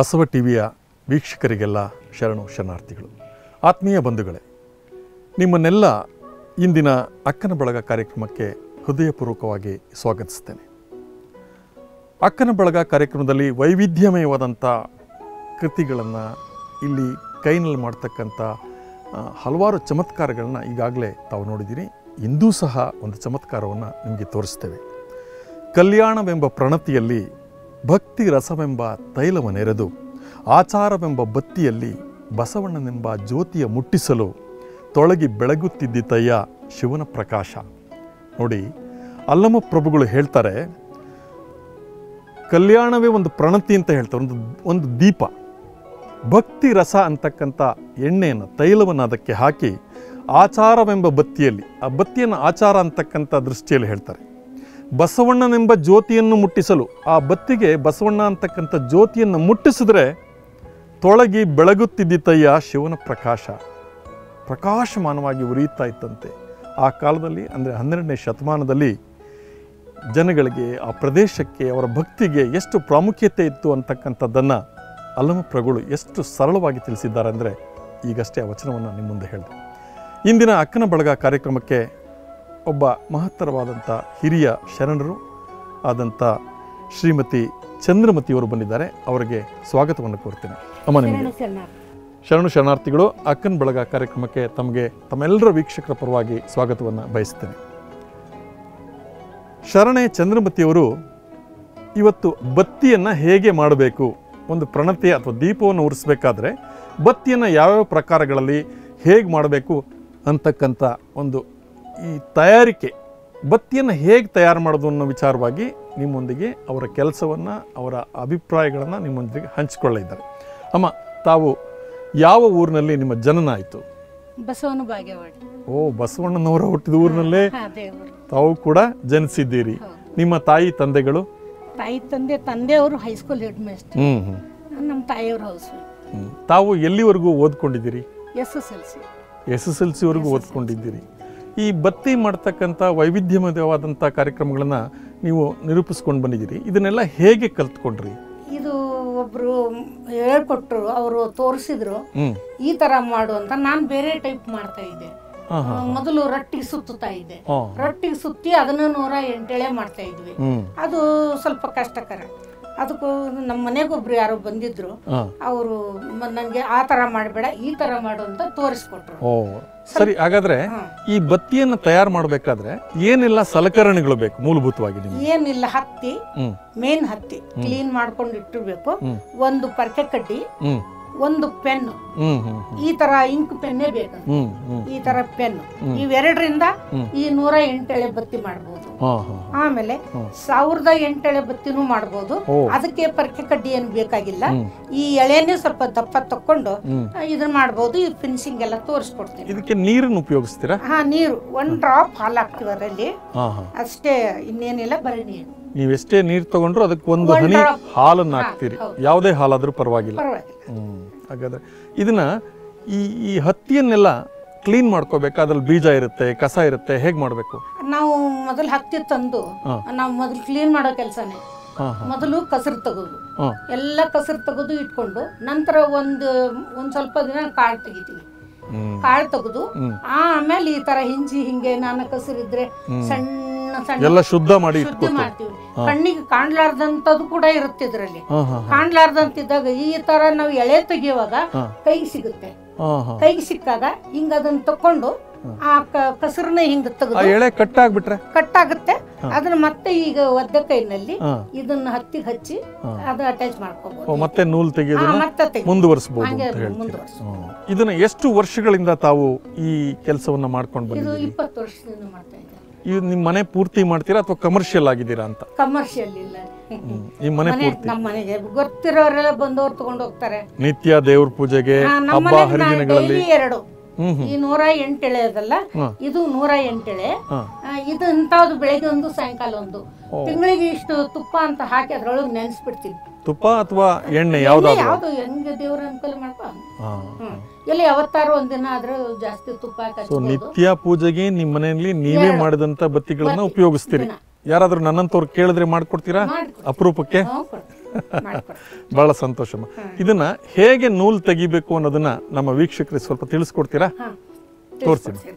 ಬಸವ ಟಿವಿಯ ವೀಕ್ಷಕರಿಗೆಲ್ಲ ಶರಣು ಶರಣಾರ್ಥಿಗಳು ಆತ್ಮೀಯ ಬಂಧುಗಳೇ ನಿಮ್ಮನ್ನೆಲ್ಲ ಇಂದಿನ ಅಕ್ಕನ ಬಳಗ ಕಾರ್ಯಕ್ರಮಕ್ಕೆ ಹೃದಯಪೂರ್ವಕವಾಗಿ ಸ್ವಾಗತಿಸ್ತೇನೆ ಅಕ್ಕನ ಬಳಗ ಕಾರ್ಯಕ್ರಮದಲ್ಲಿ ವೈವಿಧ್ಯಮಯವಾದಂಥ ಕೃತಿಗಳನ್ನು ಇಲ್ಲಿ ಕೈನಲ್ಲಿ ಮಾಡ್ತಕ್ಕಂಥ ಆ, ಹಲವಾರು ಚಮತ್ಕಾರಗಳನ್ನ ಈಗಾಗಲೇ ತಾವು ನೋಡಿದ್ದೀರಿ ಇಂದೂ ಸಹ ಒಂದು ಚಮತ್ಕಾರವನ್ನು ನಿಮಗೆ ತೋರಿಸ್ತೇವೆ ಕಲ್ಯಾಣವೆಂಬ ಪ್ರಣತಿಯಲ್ಲಿ ಭಕ್ತಿ ರಸವೆಂಬ ತೈಲವನೆರೆದು ಆಚಾರವೆಂಬ ಬತ್ತಿಯಲ್ಲಿ ಬಸವಣ್ಣನೆಂಬ ಜ್ಯೋತಿಯ ಮುಟ್ಟಿಸಲು ತೊಳಗಿ ಬೆಳಗುತ್ತಿದ್ದಿತಯ್ಯ ಶಿವನ ಪ್ರಕಾಶ ನೋಡಿ ಅಲ್ಲಮ ಪ್ರಭುಗಳು ಹೇಳ್ತಾರೆ ಕಲ್ಯಾಣವೇ ಒಂದು ಪ್ರಣತಿ ಅಂತ ಹೇಳ್ತಾರೆ ಒಂದು ಒಂದು ದೀಪ ಭಕ್ತಿ ರಸ ಅಂತಕ್ಕಂಥ ಎಣ್ಣೆಯನ್ನು ತೈಲವನ್ನು ಅದಕ್ಕೆ ಹಾಕಿ ಆಚಾರವೆಂಬ ಬತ್ತಿಯಲ್ಲಿ ಆ ಬತ್ತಿಯನ್ನು ಆಚಾರ ಅಂತಕ್ಕಂಥ ದೃಷ್ಟಿಯಲ್ಲಿ ಹೇಳ್ತಾರೆ ಬಸವಣ್ಣನೆಂಬ ಜ್ಯೋತಿಯನ್ನು ಮುಟ್ಟಿಸಲು ಆ ಬತ್ತಿಗೆ ಬಸವಣ್ಣ ಅಂತಕ್ಕಂಥ ಜ್ಯೋತಿಯನ್ನು ಮುಟ್ಟಿಸಿದ್ರೆ ತೊಳಗಿ ಬೆಳಗುತ್ತಿದ್ದಿತಯ್ಯ ಶಿವನ ಪ್ರಕಾಶ ಪ್ರಕಾಶಮಾನವಾಗಿ ಉರಿಯುತ್ತಾ ಇತ್ತಂತೆ ಆ ಕಾಲದಲ್ಲಿ ಅಂದರೆ ಹನ್ನೆರಡನೇ ಶತಮಾನದಲ್ಲಿ ಜನಗಳಿಗೆ ಆ ಪ್ರದೇಶಕ್ಕೆ ಅವರ ಭಕ್ತಿಗೆ ಎಷ್ಟು ಪ್ರಾಮುಖ್ಯತೆ ಇತ್ತು ಅಂತಕ್ಕಂಥದ್ದನ್ನು ಅಲ್ಲಮ ಪ್ರಭುಗಳು ಎಷ್ಟು ಸರಳವಾಗಿ ತಿಳಿಸಿದ್ದಾರೆ ಅಂದರೆ ಈಗಷ್ಟೇ ಆ ವಚನವನ್ನು ನಿಮ್ಮ ಮುಂದೆ ಹೇಳಿದೆ ಇಂದಿನ ಅಕ್ಕನ ಬಳಗ ಕಾರ್ಯಕ್ರಮಕ್ಕೆ ಒಬ್ಬ ಮಹತ್ತರವಾದಂಥ ಹಿರಿಯ ಶರಣರು ಆದಂಥ ಶ್ರೀಮತಿ ಚಂದ್ರಮತಿಯವರು ಬಂದಿದ್ದಾರೆ ಅವರಿಗೆ ಸ್ವಾಗತವನ್ನು ಕೋರ್ತೇನೆ ಅಮ್ಮ ನಿಮಗೆ ಶರಣು ಶರಣಾರ್ಥಿಗಳು ಅಕ್ಕನ ಬಳಗ ಕಾರ್ಯಕ್ರಮಕ್ಕೆ ತಮಗೆ ತಮ್ಮೆಲ್ಲರ ವೀಕ್ಷಕರ ಪರವಾಗಿ ಸ್ವಾಗತವನ್ನು ಬಯಸ್ತೇನೆ ಶರಣೆ ಚಂದ್ರಮತಿಯವರು ಇವತ್ತು ಬತ್ತಿಯನ್ನು ಹೇಗೆ ಮಾಡಬೇಕು ಒಂದು ಪ್ರಣತಿ ಅಥವಾ ದೀಪವನ್ನು ಉರಿಸಬೇಕಾದ್ರೆ ಬತ್ತಿಯನ್ನು ಯಾವ್ಯಾವ ಪ್ರಕಾರಗಳಲ್ಲಿ ಹೇಗೆ ಮಾಡಬೇಕು ಅಂತಕ್ಕಂಥ ಒಂದು ಈ ತಯಾರಿಕೆ ಬತ್ತಿಯನ್ನು ಹೇಗೆ ತಯಾರು ಮಾಡೋದು ಅನ್ನೋ ವಿಚಾರವಾಗಿ ನಿಮ್ಮೊಂದಿಗೆ ಅವರ ಕೆಲಸವನ್ನು ಅವರ ಅಭಿಪ್ರಾಯಗಳನ್ನು ನಿಮ್ಮೊಂದಿಗೆ ಹಂಚಿಕೊಳ್ಳಿದ್ದಾರೆ ಅಮ್ಮ ತಾವು ಯಾವ ಊರಿನಲ್ಲಿ ನಿಮ್ಮ ಜನನ ಆಯಿತು ಬಸವನ ಬಾಗೇವಾಡಿ ಓ ಬಸವಣ್ಣನವರ ಹುಟ್ಟಿದ ಊರಿನಲ್ಲೇ ಹಾ ದೇವರು ತಾವು ಕೂಡ ಜನಿಸಿದ್ದೀರಿ ನಿಮ್ಮ ತಾಯಿ ತಂದೆಗಳು ತಾಯಿ ತಂದೆ ತಂದೆಯವರು ಹೈಸ್ಕೂಲ್ ಹೆಡ್ ಮಾಸ್ಟರ್ ಹ್ಮ್ ಹ್ಮ್ ನಮ್ಮ ತಾಯಿಯವರು ಹೌಸ್ ಹ್ಮ್. ತಾವು ಎಲ್ಲಿವರೆಗೂ ಓದ್ಕೊಂಡಿದ್ದೀರಿ S S L C S S L ಸಿವರೆಗೂ ಓದ್ಕೊಂಡಿದ್ದೀರಿ ಈ ಬತ್ತಿ ಮಾಡ್ತಕ್ಕಂಥ ವೈವಿಧ್ಯಮಯವಾದಂಥ ಕಾರ್ಯಕ್ರಮಗಳನ್ನು ನೀವು ನಿರೂಪಿಸ್ಕೊಂಡು ಬಂದಿದ್ದೀರಿ ಇದನ್ನೆಲ್ಲ ಹೇಗೆ ಕಲ್ತ್ಕೊಂಡ್ರಿ ಇದು ಒಬ್ರು ಹೇಳ್ಕೊಟ್ರು ಅವರು ತೋರಿಸಿದ್ರು ಹ್ಮ್ ಈ ತರ ಮಾಡು ಅಂತ ನಾನು ಬೇರೆ ಟೈಪ್ ಮಾಡ್ತಾ ಇದ್ದೆ ಹಾಂ ಹಾಂ ಮೊದಲು ರೊಟ್ಟಿಗೆ ಸುತ್ತುತ್ತಾ ಇದ್ದೆ ಹಾಂ ರೊಟ್ಟಿಗೆ ಸುತ್ತಿ ಅದನ್ನು ನೂರ ಎಂಟೆಳೆ ಮಾಡ್ತಾ ಇದ್ವಿ ಹ್ಮ್ ಅದು ಸ್ವಲ್ಪ ಕಷ್ಟಕರ ಅದಕ್ಕೂ ನಮ್ಮ ಮನೆಗೊಬ್ರು ಯಾರೋ ಬಂದಿದ್ರು ಹಾಂ ಅವರು ನನಗೆ ಆ ಥರ ಮಾಡಬೇಡ ಈ ಥರ ಮಾಡು ಅಂತ ತೋರಿಸ್ಕೊಟ್ರು ಓ ಸರಿ ಹಾಗಾದ್ರೆ ಹಾ. ಈ ಬತ್ತಿಯನ್ನು ತಯಾರು ಮಾಡಬೇಕಾದ್ರೆ ಏನೆಲ್ಲ ಸಲಕರಣೆಗಳು ಬೇಕು ಮೂಲಭೂತವಾಗಿ ನಿಮಗೆ ಏನಿಲ್ಲ ಹತ್ತಿ ಹ್ಮ್ ಮೇನ್ ಹತ್ತಿ ಕ್ಲೀನ್ ಮಾಡ್ಕೊಂಡು ಇಟ್ಟಿರ್ಬೇಕು ಹ್ಮ್. ಒಂದು ಪರ್ಕೆ ಕಡ್ಡಿ ಹ್ಮ್ ಒಂದು ಪೆನ್ ಹ್ಮ್ ಹ್ಮ್ ಈ ತರ ಇಂಕ್ ಪೆನ್ನೇ ಬೇಕು ಹ್ಮ್ ಹ್ಮ್ ಈ ತರ ಪೆನ್ ಇವೆರಡರಿಂದ ಹ್ಮ್. ಈ ನೂರ ಎಂಟೆಳೆ ಬತ್ತಿ ಮಾಡ್ಬೋದು ಹಾಂ ಹಾಂ ಆಮೇಲೆ ಸಾವಿರದ ಎಂಟೆಳೆ ಬತ್ತಿನೂ ಮಾಡ್ಬೋದು ಓ. ಅದಕ್ಕೆ ಪರ್ಕೆ ಕಡ್ಡಿ ಏನು ಬೇಕಾಗಿಲ್ಲ ಹ್ಮ್. ಈ ಎಳೆನೇ ಸ್ವಲ್ಪ ದಪ್ಪ ತಕೊಂಡು ಹ್ಮ್. ಇದನ್ನ ಮಾಡ್ಬೋದು ಈ ಫಿನಿಶಿಂಗ್ ಎಲ್ಲ ತೋರಿಸ್ಕೊಡ್ತೀನಿ ಇದಕ್ಕೆ ನೀರನ್ನು ಉಪಯೋಗಿಸ್ತೀರಾ ಹಾ ನೀರು ಒಂದ್ ಡ್ರಾಪ್ ಹಾಲು ಹಾಕ್ತೀವಿ ಅದರಲ್ಲಿ ಹಾಂ ಹಾಂ ಅಷ್ಟೇ ಇನ್ನೇನಿಲ್ಲ ಬರೀ ನೀರು ನೀವೆಷ್ಟೇ ನೀರು ತಗೊಂಡ್ರು ಅದಕ್ಕೆ ಒಂದು ಒಂದ್ ಹನಿ drop. ಹಾಲನ್ನು ಹಾಕ್ತೀರಿ ಯಾವುದೇ ಹಾಲಾದರೂ ಪರವಾಗಿಲ್ಲ ಪರವಾಗಿಲ್ಲ ಹ್ಮ್ ಹಾಗಾದ್ರೆ ಇದನ್ನ ಈ ಈ ಹತ್ತಿಯನ್ನೆಲ್ಲ ಕ್ಲೀನ್ ಮಾಡ್ಕೋಬೇಕು ಅದ್ರಲ್ಲಿ ಬೀಜ ಇರುತ್ತೆ ಕಸ ಇರುತ್ತೆ ಹೇಗೆ ಮಾಡಬೇಕು ನಾವು ಮೊದಲು ಹತ್ತಿ ತಂದು ಹಾ. ನಾವು ಮೊದಲು ಕ್ಲೀನ್ ಮಾಡೋ ಕೆಲಸನೇ ಹಾಂ ಹಾಂ ಮೊದಲು ಕಸರು ತೆಗೋದು ಹಾಂ ಎಲ್ಲ ಕಸರು ತೆಗೆದು ಇಟ್ಕೊಂಡು ನಂತರ ಒಂದು ಒಂದ್ ಸ್ವಲ್ಪ ದಿನ ಕಾಳು ತೆಗಿತೀವಿ ಹ್ಮ್ ಕಾಳು ತೆಗೆದು ಹ್ಮ್. ಆಮೇಲೆ ಈ ತರ ಹಿಂಜಿ ಹಿಂಗೆ ನಾನು ಕಸರಿದ್ರೆ ಸಣ್ಣ ಸಣ್ಣ ಎಲ್ಲ ಶುದ್ಧ ಮಾಡಿ ಶುದ್ಧಿ ಇಟ್ಕೋತೀವಿ ಮಾಡ್ತೀವಿ ಕಣ್ಣಿಗೆ ಕಾಣ್ಲಾರ್ದಂಥದ್ದು ಕೂಡ ಇರುತ್ತೆ ಇದ್ರಲ್ಲಿ ಹಾಂ ಹಾಂ ಕಾಣ್ಲಾರ್ದಂತಿದ್ದಾಗ ಈ ತರ ನಾವು ಎಳೆ ತೆಗಿಯುವಾಗ ಹಾ. ಕೈಗೆ ಸಿಗುತ್ತೆ ಹಾಂ ಹಾಂ ಕೈಗೆ ಸಿಕ್ಕಾಗ ಹಿಂಗ ಅದನ್ನ ತಕೊಂಡು ಆ ಕ- ಕಸರನ್ನ ಹಿಂಗ ಆ ತೆಗೆದು ಎಳೆ ಕಟ್ಟಾಗ್ಬಿಟ್ರೆ ಕಟ್ಟಾಗುತ್ತೆ ಅದನ್ನ ಮತ್ತೆ ಈಗ ಒದ್ದೆ ಕೈನಲ್ಲಿ ಹಾಂ ಇದನ್ನ ಹತ್ತಿಗೆ ಹಚ್ಚಿ ಅದನ್ನ ಅಟ್ಯಾಚ್ ಮಾಡ್ಕೋಬಹುದು ಓ ಮತ್ತೆ ನೂಲು ಹಾ, ತೆಗೆಯೋದನ್ನ ಮತ್ತೆ ತೆಗಿ ಮುಂದುವರಿಸಬಹುದು ಹಂಗೆ ಅಂತ ಹೇಳ್ತೀವಿ ಮುಂದುವರ್ಸು. ಹ್ಮ್. ಇದನ್ನ ಎಷ್ಟು ವರ್ಷಗಳಿಂದ ತಾವು ಈ ಕೆಲಸವನ್ನ ಮಾಡ್ಕೊಂಡು ಇದು ಬಂದಿದ್ದೀರಿ ಇಪ್ಪತ್ತು ವರ್ಷದಿಂದ ಮಾಡ್ತಾ ಇದ್ದಾರೆ ಇದು ನಿಮ್ಮ ಮನೆ ಪೂರ್ತಿ ಮಾಡ್ತೀರಾ ಅಥವಾ ಕಮರ್ಷಿಯಲ್ ಆಗಿದ್ದೀರಾ ಅಂತ ಕಮರ್ಷಿಯಲ್ ಇಲ್ಲ ಹ್ಮ್. ಈ ಮನೆ ಮನೆ ಪೂರ್ತಿ ನಮ್ಮ ಮನೆಗೆ ಗೊತ್ತಿರೋರೆಲ್ಲ ಬಂದವ್ರು ತಗೊಂಡು ಹೋಗ್ತಾರೆ ನಿತ್ಯ ದೇವ್ರ ಪೂಜೆಗೆ ಆ, ನಮ್ಮ ಹಬ್ಬ ಮನೆಗೆ ನಾ ಹರಿದಿನಗಳಲ್ಲಿ ಡೈಲಿ ಎರಡು ಹ್ಮ್ ಹ್ಮ್ ಈ ನೂರ ಎಂಟೆಳೆ ಅದಲ್ಲ ಹಾ. ಇದು ನೂರ ಎಂಟೆಳೆ ಹಾ. ಆ, ಇದು ಇಂಥದ್ದು ಬೆಳಗ್ಗೆ ಒಂದು ಸಾಯಂಕಾಲ ಒಂದು ತಿಂಗಳಿಗೆ ಇಷ್ಟು ತುಪ್ಪ ಅಂತ ಹಾಕಿ ಅದ್ರೊಳಗೆ ನೆನೆಸ್ಬಿಡ್ತೀನಿ ತುಪ್ಪ ಅಥವಾ ಎಣ್ಣೆ ಯಾವ್ದಾದ್ರು ಯಾವ್ದು ಹೆಂಗೆ ದೇವ್ರ ಅನುಕೂಲ ಮಾಡ್ಕೊ ಹಾ. ಹ್ಮ್ ಎಲ್ಲಿ ಯಾವತ್ತಾರು ಒಂದಿನ ಆದ್ರೂ ಜಾಸ್ತಿ ತುಪ್ಪ ಹಾಕಿ ಸೊ ಹಚ್ಬೋದು. ನಿತ್ಯ ಪೂಜೆಗೆ ನಿಮ್ಮ ಮನೆಯಲ್ಲಿ ನೀವೇ ಮಾಡಿದಂತ ಬತ್ತಿಗಳನ್ನ ಉಪಯೋಗಿಸ್ತೀರಿ ಯಾರಾದ್ರೂ ನನ್ನಂತವ್ರು ಕೇಳಿದ್ರೆ ಮಾಡ್ಕೊಡ್ತೀರಾ ಮಾಡ್ಕೊಡ್ತೀನಿ. ಅಪರೂಪಕ್ಕೆ ಹ್ಞೂ ಕೊಡ್ತೀನಿ. ಮಾಡ್ಕೊಡ್ತೀನಿ ಬಹಳ ಸಂತೋಷಮ್ಮ ಇದನ್ನ ಹೇಗೆ ನೂಲ್ ತೆಗಿಬೇಕು ಅನ್ನೋದನ್ನ ನಮ್ಮ ವೀಕ್ಷಕರಿಗೆ ಸ್ವಲ್ಪ ತಿಳಿಸ್ಕೊಡ್ತೀರಾ ಹಾ ತೋರ್ಸಿ. ತಿಳಿಸ್ಕೊಡ್ತೀನಿ.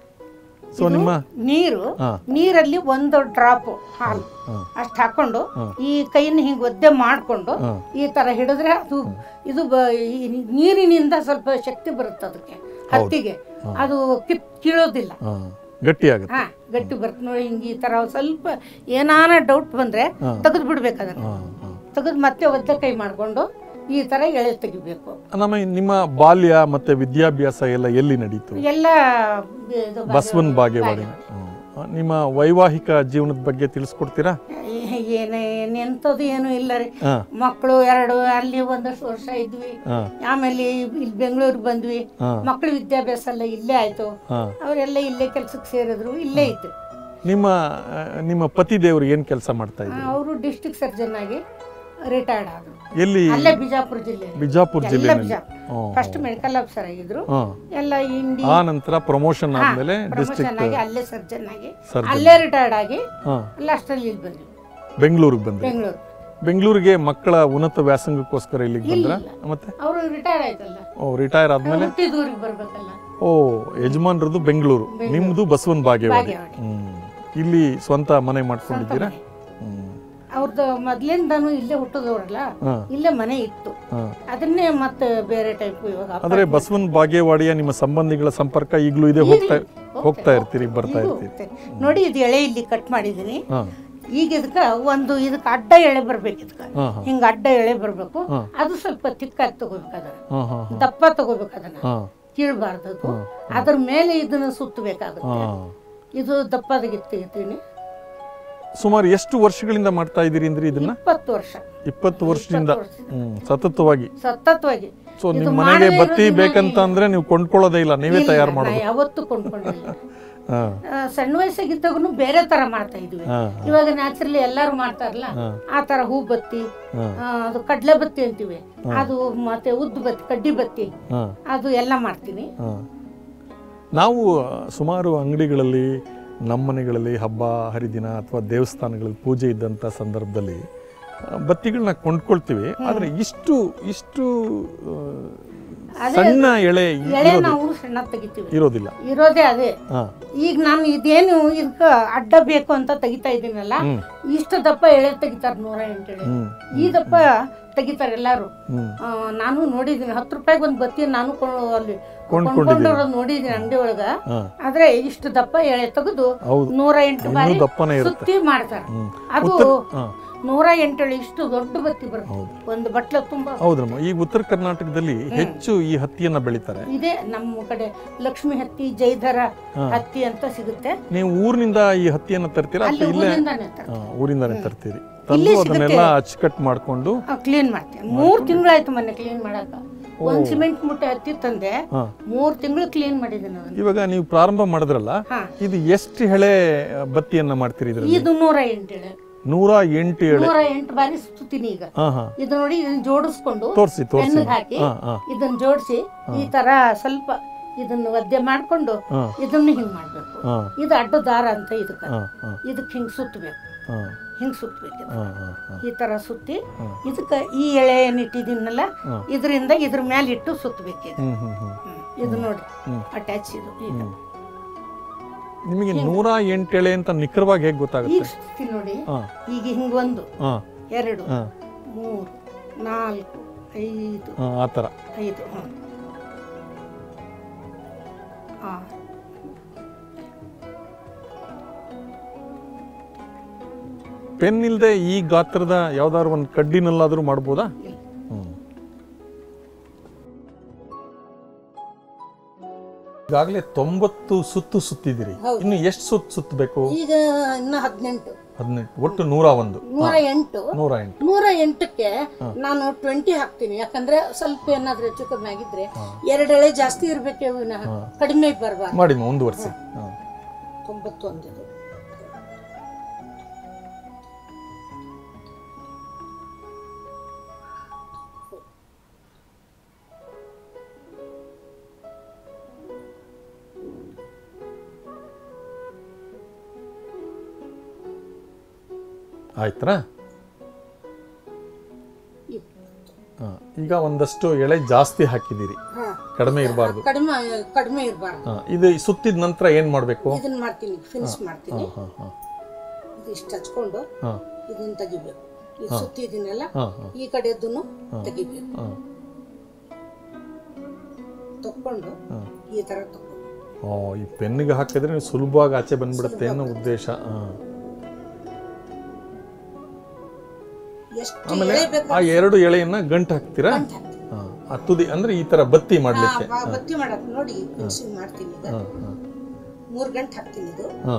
ಸೊ ನಿಮ್ಮ ನೀರು ಹಾ. ನೀರಲ್ಲಿ ಒಂದು ಡ್ರಾಪ್ ಹಾಲು ಹಾ. ಅಷ್ಟು ಹಾಕೊಂಡು ಈ ಕೈನ ಹಿಂಗೆ ಒದ್ದೆ ಮಾಡಿಕೊಂಡು ಹಾ. ಈ ತರ ಹಿಡಿದ್ರೆ ಅದು ಇದು ಬ- ಈ ನೀರಿನಿಂದ ಸ್ವಲ್ಪ ಶಕ್ತಿ ಬರುತ್ತೆ ಅದಕ್ಕೆ ಹತ್ತಿಗೆ ಅದು ಕಿತ್ ಕೀಳೋದಿಲ್ಲ ಹಾ, ಗಟ್ಟಿ ಆಗುತ್ತೆ ಹಾ ಗಟ್ಟಿ ಬರುತ್ತೆ ನೋಡಿ ಹಿಂಗೆ ಈ ತರ ಸ್ವಲ್ಪ ಏನಾನ ಡೌಟ್ ಬಂದ್ರೆ ತೆಗೆದು ಬಿಡ್ಬೇಕು ಅದನ್ನ ಹಾ, ಹಾ. ತೆಗೆದು ಮತ್ತೆ ಒದ್ದೆ ಕೈ ಮಾಡ್ಕೊಂಡು ಈ ತರ ಎಳೆ ತೆಗಿಬೇಕು ನಮ್ಮ ನಿಮ್ಮ ಬಾಲ್ಯ ಮತ್ತೆ ವಿದ್ಯಾಭ್ಯಾಸ ಎಲ್ಲ ಎಲ್ಲಿ ನಡೀತು ಎಲ್ಲ ಇದು ಬಸವನ್ ಬಾಗೇವಾಡಿ ಹ್ಮ್. ನಿಮ್ಮ ವೈವಾಹಿಕ ಜೀವನದ ಬಗ್ಗೆ ತಿಳಿಸ್ಕೊಡ್ತೀರಾ ಏನೇ ಎಂಥದ್ದು ಏನು ಇಲ್ಲ ರೀ ಹಾ ಮಕ್ಕಳು ಎರಡು ಅಲ್ಲಿ ಒಂದಷ್ಟು ವರ್ಷ ಇದ್ವಿ ಹಾ ಆಮೇಲೆ ಇಲ್ಲಿ ಬೆಂಗಳೂರಿಗೆ ಬಂದ್ವಿ ಹಾ. ಮಕ್ಕಳ ವಿದ್ಯಾಭ್ಯಾಸ ಎಲ್ಲ ಇಲ್ಲೇ ಆಯ್ತು ಹಾ ಅವರೆಲ್ಲ ಇಲ್ಲೇ ಕೆಲ್ಸಕ್ಕೆ ಸೇರಿದ್ರು ಇಲ್ಲೇ ಇತ್ತು ನಿಮ್ಮ ಆ, ನಿಮ್ಮ ಪತಿ ದೇವರು ಏನ್ ಕೆಲಸ ಮಾಡ್ತಾ ಇದ್ರು ಅವರು ಡಿಸ್ಟ್ರಿಕ್ಟ್ ಸರ್ಜನ್ ಆಗಿ ರಿಟೈರ್ಡ್ ಆದ್ರು ಎಲ್ಲಿ ಅಲ್ಲೇ ಬಿಜಾಪುರ ಜಿಲ್ಲೆ ಬಿಜಾಪುರ ಎಲ್ಲ ಜಿಲ್ಲೆನಲ್ಲಿ ಬಿಜಾಪುರ ಹ್ಮ್. ಫಸ್ಟ್ ಮೆಡಿಕಲ್ ಆಫೀಸರ್ ಆಗಿದ್ರು ಹಾ ಎಲ್ಲ ಇಂಡಿ ಆ ನಂತರ ಪ್ರಮೋಷನ್ ಆದ್ಮೇಲೆ ಪ್ರಮೋಷನ್ ಡಿಸ್ಟ್ರಿಕ್ಟ್ ಆಗಿ ಅಲ್ಲೇ ಸರ್ಜನ್ ಆಗಿ Surgeon. ಅಲ್ಲೇ ರಿಟೈರ್ಡ್ ಆಗಿ ಹಾ ಲಾಸ್ಟಲ್ಲಿ ಇಲ್ಲಿ ಬಂದ್ವಿ ಬೆಂಗಳೂರಿಗೆ ಬಂದ್ರಿ ಬೆಂಗಳೂರು ಬೆಂಗಳೂರಿಗೆ ಮಕ್ಕಳ ಉನ್ನತ ವ್ಯಾಸಂಗಕ್ಕೋಸ್ಕರ ಇಲ್ಲಿಗೆ ಬಂದ್ರ ಮತ್ತೆ ಅವರು ರಿಟೈರ್ಡ್ ಆಯ್ತಲ್ಲ ಓ ರಿಟೈರ್ ಆದ್ಮೇಲೆ ಹುಟ್ಟಿದೂರಿಗೆ ಬರ್ಬೇಕಲ್ಲ ಓ ಯಜಮಾನ್ರದ್ದು ಬೆಂಗಳೂರು ನಿಮ್ದು ಬಸವನ್ ಬಾಗೇವಾಡಿ ಬಾಗೇವಾಡಿ. ಹ್ಮ್ ಇಲ್ಲಿ ಸ್ವಂತ ಮನೆ ಮಾಡ್ಕೊಂಡಿದ್ದೀರಾ ಹ್ಮ್ ಅವ್ರದ್ದು ಮೊದ್ಲಿಂದಾನು ಇಲ್ಲೇ ಹುಟ್ಟದವ್ರಲ್ಲ ಹಾ. ಇಲ್ಲೇ ಮನೆ ಇತ್ತು ಹಾ. ಅದನ್ನೇ ಮತ್ತೆ ಬೇರೆ ಟೈಪ್ ಇವಾಗ ಆದ್ರೆ ಬಸವನ್ ಬಾಗೇವಾಡಿಯ ನಿಮ್ಮ ಸಂಬಂಧಿಗಳ ಸಂಪರ್ಕ ಈಗಲೂ ಇದೆ ಹೋಗ್ತಾ ಹೋಗ್ತಾ ಇರ್ತೀರಿ ಬರ್ತಾ ಈಗೂ ಇರ್ತೀರಿ ಹೋಗ್ತೇನೆ. ನೋಡಿ ಇದು ಎಳೆ ಇಲ್ಲಿ ಕಟ್ ಮಾಡಿದೀನಿ ಹಾ ಈಗ ಇದಕ್ಕ ಒಂದು ಇದಕ್ಕೆ ಅಡ್ಡ ಎಳೆ ಬರ್ಬೇಕು ಇದಕ್ಕ ಹಾ ಹಾ ಹಿಂಗ ಅಡ್ಡ ಎಳೆ ಬರ್ಬೇಕು ಹಾ. ಅದು ಸ್ವಲ್ಪ ತಿಕ್ಕಾಗಿ ತಗೋಬೇಕು ಅದನ್ನ ಹಾ ಹಾ ದಪ್ಪ ತಗೋಬೇಕು ಅದನ್ನ ಹಾ ಕೀಳ್ಬಾರ್ದು ಅದು ಅದ್ರ ಮೇಲೆ ಇದನ್ನ ಸುತ್ತಬೇಕಾಗುತ್ತೆ ಹಾ ಇದು ದಪ್ಪದಾಗಿತ್ತೀನಿ ಸುಮಾರು ಎಷ್ಟು ವರ್ಷಗಳಿಂದ ಮಾಡ್ತಾ ಇದ್ದೀರಿ ಅಂದ್ರೆ ಇದನ್ನ ಇಪ್ಪತ್ತು ವರ್ಷ ಇಪ್ಪತ್ತು ವರ್ಷದಿಂದ ವರ್ಷದಿಂದ. ಹ್ಮ್ ಸತತವಾಗಿ ಸತತವಾಗಿ ಸೊ ಇದು ನಿಮ್ ಮನೆಗೆ ಮಾಡದೇ ಬತ್ತಿ ಇರೋದು ಬೇಕಂತ ಅಂದ್ರೆ ನೀವು ಕೊಂಡ್ಕೊಳ್ಳೋದೇ ಇಲ್ಲ ನೀವೇ ಇಲ್ಲ, ತಯಾರು ನಾ ಮಾಡೋದು ಯಾವತ್ತೂ ಕೊಂಡ್ಕೊಂಡಿಲ್ಲ ಹಾ ಆ, ಸಣ್ಣ ವಯಸ್ಸಾಗಿದ್ದಾಗೂ ಬೇರೆ ತರ ಮಾಡ್ತಾ ಇದ್ವಿ ಹಾ ಇವಾಗ ನ್ಯಾಚುರಲಿ ಎಲ್ಲರೂ ಮಾಡ್ತಾರಲ್ಲ ಆ ತರ ಹೂ ಬತ್ತಿ ಹಾ. ಆ, ಅದು ಕಡ್ಲೆ ಬತ್ತಿ ಅಂತೀವಿ ಅದು ಮತ್ತೆ ಉದ್ದು ಬತ್ತಿ ಕಡ್ಡಿ ಬತ್ತಿ ಹಾ ಅದು ಎಲ್ಲ ಮಾಡ್ತೀನಿ ಹಾ. ನಾವು ಆ, ಸುಮಾರು ಅಂಗಡಿಗಳಲ್ಲಿ ನಮ್ಮ ಮನೆಗಳಲ್ಲಿ ಹಬ್ಬ ಹರಿದಿನ ಅಥವಾ ದೇವಸ್ಥಾನಗಳಲ್ಲಿ ಪೂಜೆ ಇದ್ದಂಥ ಸಂದರ್ಭದಲ್ಲಿ ಆ, ಬತ್ತಿಗಳನ್ನ ಕೊಂಡ್ಕೊಳ್ತೀವಿ ಆದರೆ ಇಷ್ಟು ಇಷ್ಟು ಆ, ಸಣ್ಣ ಎಳೆ ಎಳೆ ಇರೋದಿ- ನಾವು ಸಣ್ಣ ತೆಗಿತೀವಿ ಇರೋದಿಲ್ಲ ಇರೋದೇ ಅದೇ ಹಾ ಈಗ ನಾನು ಇದೇನು ಇದಕ್ಕ ಅಡ್ಡ ಬೇಕು ಅಂತ ತೆಗಿತಾ ಇದ್ದೀನಲ್ಲ ಇಷ್ಟು ದಪ್ಪ ಎಳೆ ತೆಗಿತಾರೆ ನೂರ ಎಂಟು ಎಳೆ ಹ್ಮ್ ಈ ದಪ್ಪ ತೆಗಿತಾರೆ ಎಲ್ಲಾರು ಹ್ಮ್ ಆ, ನಾನು ನೋಡಿದ್ದೀನಿ ಹತ್ತು ರೂಪಾಯಿಗೆ ಒಂದು ಬತ್ತಿ ನಾನು ಕೊಂಡು ಅಲ್ಲಿ ಕೊಂಡ್ಕೊಂಡಿದ್ದೀನಿ. ಕೊಂಡ್ಕೊಂಡಿರೋದು ನೋಡಿದ್ದೀನಿ ಅಂಗಡಿ ಒಳಗ ಹಾ ಆದ್ರೆ ಇಷ್ಟು ದಪ್ಪ ಎಳೆ ತೆಗೆದು ಹೌದು ನೂರ ಎಂಟು ಇನ್ನೂ ಬಾರಿ ದಪ್ಪನೇ ಇರುತ್ತೆ ಸುತ್ತಿ ಮಾಡ್ತಾರೆ ಹ್ಮ್ ಅದು ಹಾ ನೂರ ಎಂಟು ಎಳೆ ಇಷ್ಟು ದೊಡ್ಡ ಬತ್ತಿ ಬರುತ್ತೆ ಒಂದು ಬಟ್ಲ ತುಂಬಾ ಹೌದಮ್ಮ ಈಗ ಉತ್ತರ ಕರ್ನಾಟಕದಲ್ಲಿ ಹೆಚ್ಚು ಈ ಹತ್ತಿಯನ್ನ ಬೆಳಿತಾರೆ ಇದೆ ನಮ್ಮ ಕಡೆ ಲಕ್ಷ್ಮಿ ಹತ್ತಿ ಜೈಧರ ಹತ್ತಿ ಅಂತ ಸಿಗುತ್ತೆ ನೀವು ಊರಿನಿಂದ ಈ ಹತ್ತಿಯನ್ನ ತರ್ತೀರಾ ಅಲ್ಲಿ ಅಥವಾ ಇಲ್ಲೇ ಊರಿಂದಾನೆ ತರ್ತೀನಿ. ಹಾ, ಊರಿಂದಾನೇ ತರ್ತೀರಿ ತಂದು ಅದನ್ನೆಲ್ಲ ಅಚ್ಚುಕಟ್ಟು ಮಾಡ್ಕೊಂಡು ಕ್ಲೀನ್ ಮಾಡ್ತೀನಿ ಮೂರ್ ತಿಂಗಳಾಯ್ತು ಮೊನ್ನೆ ಕ್ಲೀನ್ ಮಾಡಕ ಒಂದ್ ಸಿಮೆಂಟ್ ಮುಟ್ಟೆ ಹತ್ತಿ ತಂದೆ ಹಾ. ಮೂರ್ ತಿಂಗಳು ಕ್ಲೀನ್ ಮಾಡಿದ್ದೀನಿ ಅದನ್ನ ಇವಾಗ ನೀವು ಪ್ರಾರಂಭ ಮಾಡಿದ್ರಲ್ಲ ಹಾ. ಇದು ಎಷ್ಟು ಎಳೆ ಬತ್ತಿಯನ್ನ ಮಾಡ್ತೀರಿ ಇದ್ರಲ್ಲಿ ಇದು ನೂರ ಎಂಟು ಎಳೆ ನೂರ ಎಂಟು ಎಳೆ ನೂರ ಎಂಟು ಬಾರಿ ಸುತ್ತೀನಿ ಈಗ ಹಾ ಹಾ ಇದು ನೋಡಿ ಇದನ್ನ ಜೋಡಿಸ್ಕೊಂಡು ತೋರಿಸಿ ತೋರಿಸಿ ಪೆನ್ನಿಗೆ ಹಾಕಿ ಹಾ ಹಾ ಇದನ್ನ ಜೋಡಿಸಿ ಈ ತರ ಸ್ವಲ್ಪ ಇದನ್ನ ಒದ್ದೆ ಮಾಡ್ಕೊಂಡು ಹಾ. ಇದನ್ನ ಹಿಂಗ್ ಮಾಡ್ಬೇಕು ಹಾ ಇದು ಅಡ್ಡ ದಾರ ಅಂತ ಇದಕ್ಕ ಹಾ ಹಾ ಇದಕ್ಕೆ ಹಿಂಗ್ ಸುತ್ತಬೇಕು ಹಾ ಹಿಂಗ್ ಸುತ್ತಬೇಕು ಇದು. ಹಾ ಹಾ ಹಾ ಈ ತರ ಸುತ್ತಿ ಇದಕ್ಕ ಈ ಎಳೆ ಏನಿಟ್ಟಿದ್ದೀನಲ್ಲ ಇದರಿಂದ ಇದ್ರ ಮೇಲೆ ಇಟ್ಟು ಸುತ್ತಬೇಕು ಇದು ಹ್ಮ್ ಹ್ಮ್ ಹ್ಮ್ ಹ್ಮ್. ಇದು ನೋಡಿ ಅಟ್ಯಾಚ್ ಇದು ಈಗ ನಿಮಗೆ ನೂರ ಎಂಟು ಎಳೆ ಅಂತ ನಿಖರವಾಗಿ ಹೇಗೆ ಗೊತ್ತಾಗುತ್ತೆ ಈಗ ಸುತ್ತಿ ನೋಡಿ ಹಾ ಈಗ ಹಿಂಗ್ ಒಂದು ಹಾ ಎರಡು ಹಾ ಮೂರು ನಾಲ್ಕು ಐದು ಹಾ ಆ ಥರ ಐದು ಹ್ಮ್. ಆರು ಪೆನ್ ಇಲ್ಲದೆ ಈ ಗಾತ್ರದ ಯಾವ್ದಾದ್ರು ಒಂದು ಕಡ್ಡಿನಲ್ಲಾದ್ರೂ ಮಾಡ್ಬೋದಾ ಇಲ್ಲ. ಹ್ಮ್. ಈಗಾಗಲೇ ತೊಂಬತ್ತು ಸುತ್ತು ಸುತ್ತಿದಿರಿ ಇನ್ನು ಎಷ್ಟು ಸುತ್ತು ಸುತ್ತಬೇಕು ಈಗ ಇನ್ನ ಹದಿನೆಂಟು ಹದಿನೆಂಟು ಒಟ್ಟು ನೂರ ಒಂದು ನೂರ ಎಂಟು ನೂರ ಎಂಟು ನೂರ ಎಂಟಕ್ಕೆ ನಾನು ಟ್ವೆಂಟಿ ಹಾಕ್ತೀನಿ ಯಾಕಂದ್ರೆ ಸ್ವಲ್ಪ ಏನಾದ್ರೂ ಹೆಚ್ಚು ಕಮ್ಮಿ ಆಗಿದ್ರೆ ಎರಡು ಎಳೆ ಜಾಸ್ತಿ ಇರ್ಬೇಕೆ ವಿನಃ ಕಡಿಮೆ ಬರಬಾರ್ದು ಮಾಡಿ ಮುಂದುವರಿಸಿ ಹಾ. ತೊಂಬತ್ತೊಂದು ಆಯ್ತಾ ಹಾ. ಈಗ ಒಂದಷ್ಟು ಎಳೆ ಜಾಸ್ತಿ ಹಾಕಿದ್ದೀರಿ ಹಾ ಕಡಿಮೆ ಇರಬಾರ್ದು ಕಡಿಮೆ ಕಡಿಮೆ ಇರಬಾರ್ದು ಇದು ಸುತ್ತಿದ ನಂತರ ಏನ್ ಮಾಡಬೇಕು ಇದನ್ನ ಮಾಡ್ತೀನಿ ಫಿನಿಶ್ ಮಾಡ್ತೀನಿ ಹಾ ಹಾ ಇದು ಇಷ್ಟು ಹಚ್ಕೊಂಡು ಹಾ ಇದನ್ನ ತೆಗಿಬೇಕು ಈ ಸುತ್ತಿದನ್ನೆಲ್ಲ ಹಾ ಹಾ ಈ ಕಡೆದನ್ನು ತೆಗಿಬೇಕು ಹಾ ತಕ್ಕೊಂಡು ಹಾ. ಈ ತರ ತಕ್ಕೊಂಡು ಓ ಈ ಪೆನ್ನಿಗೆ ಹಾಕಿದ್ರೆ ನೀವು ಸುಲಭವಾಗಿ ಆಚೆ ಬಂದ್ಬಿಡುತ್ತೆ ಅನ್ನೋ ಉದ್ದೇಶ ಹಾ. ಎಷ್ಟು ಆಮೇಲೆ ಎಳೆ ಬೇಕು ಆ ಎರಡು ಎಳೆಯನ್ನ ಗಂಟು ಹಾಕ್ತೀರಾ ಅಂತ ಹಾಕ್ತೀನಿ. ಹಾ. ಆ ತುದಿ ಅಂದ್ರೆ ಈ ತರ ಬತ್ತಿ ಮಾಡ್ಲಿಕ್ಕೆ ಆ, ಬ- ಬತ್ತಿ ಮಾಡಕ್ ನೋಡಿ ಫಿನಿಶಿಂಗ್ ಮಾಡ್ತೀನಿ ಈಗ ಹಾ, ಹಾ, ಮೂರ್ ಗಂಟೆ ಹಾಕ್ತೀನಿ ಇದು ಹಾ,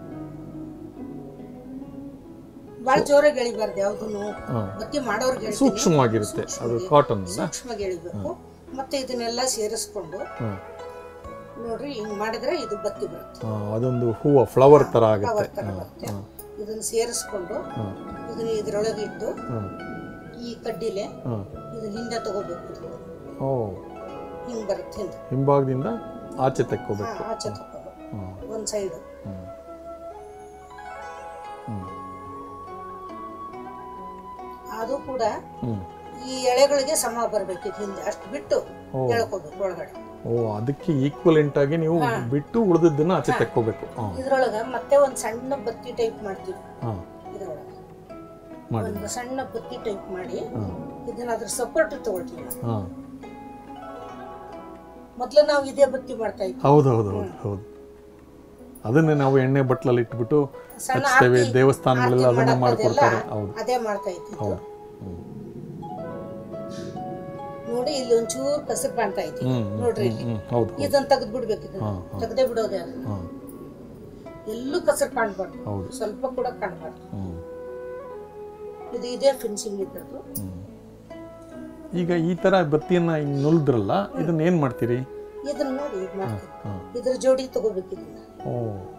ಬಾಳ ಜೋರಾಗಿ ಎಳಿಬಾರ್ದು ಯಾವ್ದನ್ನು ಹಾ. ಬತ್ತಿ ಮಾಡೋರ್ಗೆ ಹೇಳ್ತೀನಿ ಸೂಕ್ಷ್ಮವಾಗಿರುತ್ತೆ ಅದು ಕಾಟನ್ ಸೂಕ್ಷ್ಮವಾಗಿ ಎಳಿಬೇಕು ಮತ್ತೆ ಇದನ್ನೆಲ್ಲ ಸೇರಿಸ್ಕೊಂಡು ನೋಡ್ರಿ ಹಿಂಗ್ ಮಾಡಿದ್ರೆ ಇದು ಬತ್ತಿ ಬರುತ್ತೆ ಅದೊಂದು ಹೂವು ಫ್ಲವರ್ ತರ ಆಗುತ್ತೆ ಕವರ್ ತರ ಬರುತ್ತೆ ಇದನ್ನ ಸೇರಿಸ್ಕೊಂಡು ಇದನ್ನ ಇದ್ರೊಳಗೆ ಇಟ್ಟು ಹಾ, ಈ ಕಡ್ಡಿಲೆ ಹಾ. ಇದನ್ನ ಹಿಂದೆ ತಗೋಬೇಕು ಇದು. ಓ ಹಿಂಗ್ ಬರುತ್ತೆ ಹಿಂದೆ ಹಿಂಭಾಗದಿಂದ ಆಚೆ ಹಾ, ತೆಕ್ಕೋಬೇಕು ಆಚೆ ತಗೋಬೇಕು ಹ್ಮ್. ಒಂದ್ ಸೈಡ್ ಹ್ಮ್. ಹ್ಮ್. ಅದು ಕೂಡ ಹ್ಮ್. ಈ ಎಳೆಗಳಿಗೆ ಸಮ ಬರ್ಬೇಕು ಇದು ಹಿಂದೆ ಅಷ್ಟು ಬಿಟ್ಟು ಎಳ್ಕೋಬೇಕು ಒಳಗಡೆ ಓ ಅದಕ್ಕೆ ಈಕ್ವಲೆಂಟ್ ಆಗಿ ನೀವು ಬಿಟ್ಟು ಉಳಿದದ್ದನ್ನ ಆಚೆ ತೆಕ್ಕೋಬೇಕು ಹಾ ಇದ್ರೊಳಗ ಮತ್ತೆ ಒಂದ್ ಸಣ್ಣ ಬತ್ತಿ ಟೈಪ್ ಮಾಡ್ತೀವಿ ಹಾ ಇದ್ರೊಳಗ ಮಾಡಿ ಒಂದು ಸಣ್ಣ ಬತ್ತಿ ಟೈಪ್ ಮಾಡಿ ಹಾ ಇದನ್ನ ಅದ್ರ ಸಪೋರ್ಟ್ ತಗೊಳ್ತೀವಿ ನಾವು. ಹಾ ಮೊದ್ಲು ನಾವು ಇದೇ ಬತ್ತಿ ಮಾಡ್ತಾ ಇದ್ವಿ ಹೌದು ಹೌದು ಹೌದು ಹೌದು ಅದನ್ನೇ ನಾವು ಎಣ್ಣೆ ಬಟ್ಲಲ್ಲಿ ಇಟ್ಬಿಟ್ಟು ಸಣ್ಣ ಹಚ್ತೇವೆ ಆರ್ತಿ- ದೇವಸ್ಥಾನಗಳೆಲ್ಲ ಆರ್ತಿ ಅದನ್ನ ಮಾಡಕ್ಕೋದೆಲ್ಲ ಮಾಡ್ಕೊಡ್ತಾರೆ ಹೌದು ಅದೇ ಮಾಡ್ತಾ ಇದ್ವಿ ಹೌದು ಹ್ಮ್. ನೋಡಿ ಇಲ್ಲಿ ಒಂಚೂರು ಕಸರು ಕಾಣ್ತಾ ಐತಿ ಹ್ಮ್, ನೋಡ್ರಿ ಇಲ್ಲಿ ಹ್ಮ್ ಹೌದು ಹೌದು ಇದನ್ನ ತೆಗೆದು ಬಿಡ್ಬೇಕು ಇದನ್ನ ತೆಗ್ದೇ ಬಿಡೋದೇ ಅದನ್ನ ಹಾ ಎಲ್ಲೂ ಕಸರು ಕಾಣ್ಬಾರ್ದು ಹೌದು ಸ್ವಲ್ಪ ಕೂಡ ಕಾಣ್ಬಾರ್ದು ಹ್ಮ್ ಇದು ಇದೇ ಫಿನಿಶಿಂಗ್ ಇದ್ದದ್ದು ಹ್ಮ್. ಈಗ ಈ ತರ ಬತ್ತಿಯನ್ನ ಹಿಂಗ್ ನುಲ್ದ್ರಲ್ಲ ಇದನ್ನ ಏನ್ ಮಾಡ್ತೀರಿ ಇದನ್ನ ನೋಡಿ ಇದು ಮಾಡ್ತೀವಿ ಹಾ. ಇದ್ರ ಜೋಡಿ ತಗೋಬೇಕು ಇದನ್ನ ಓ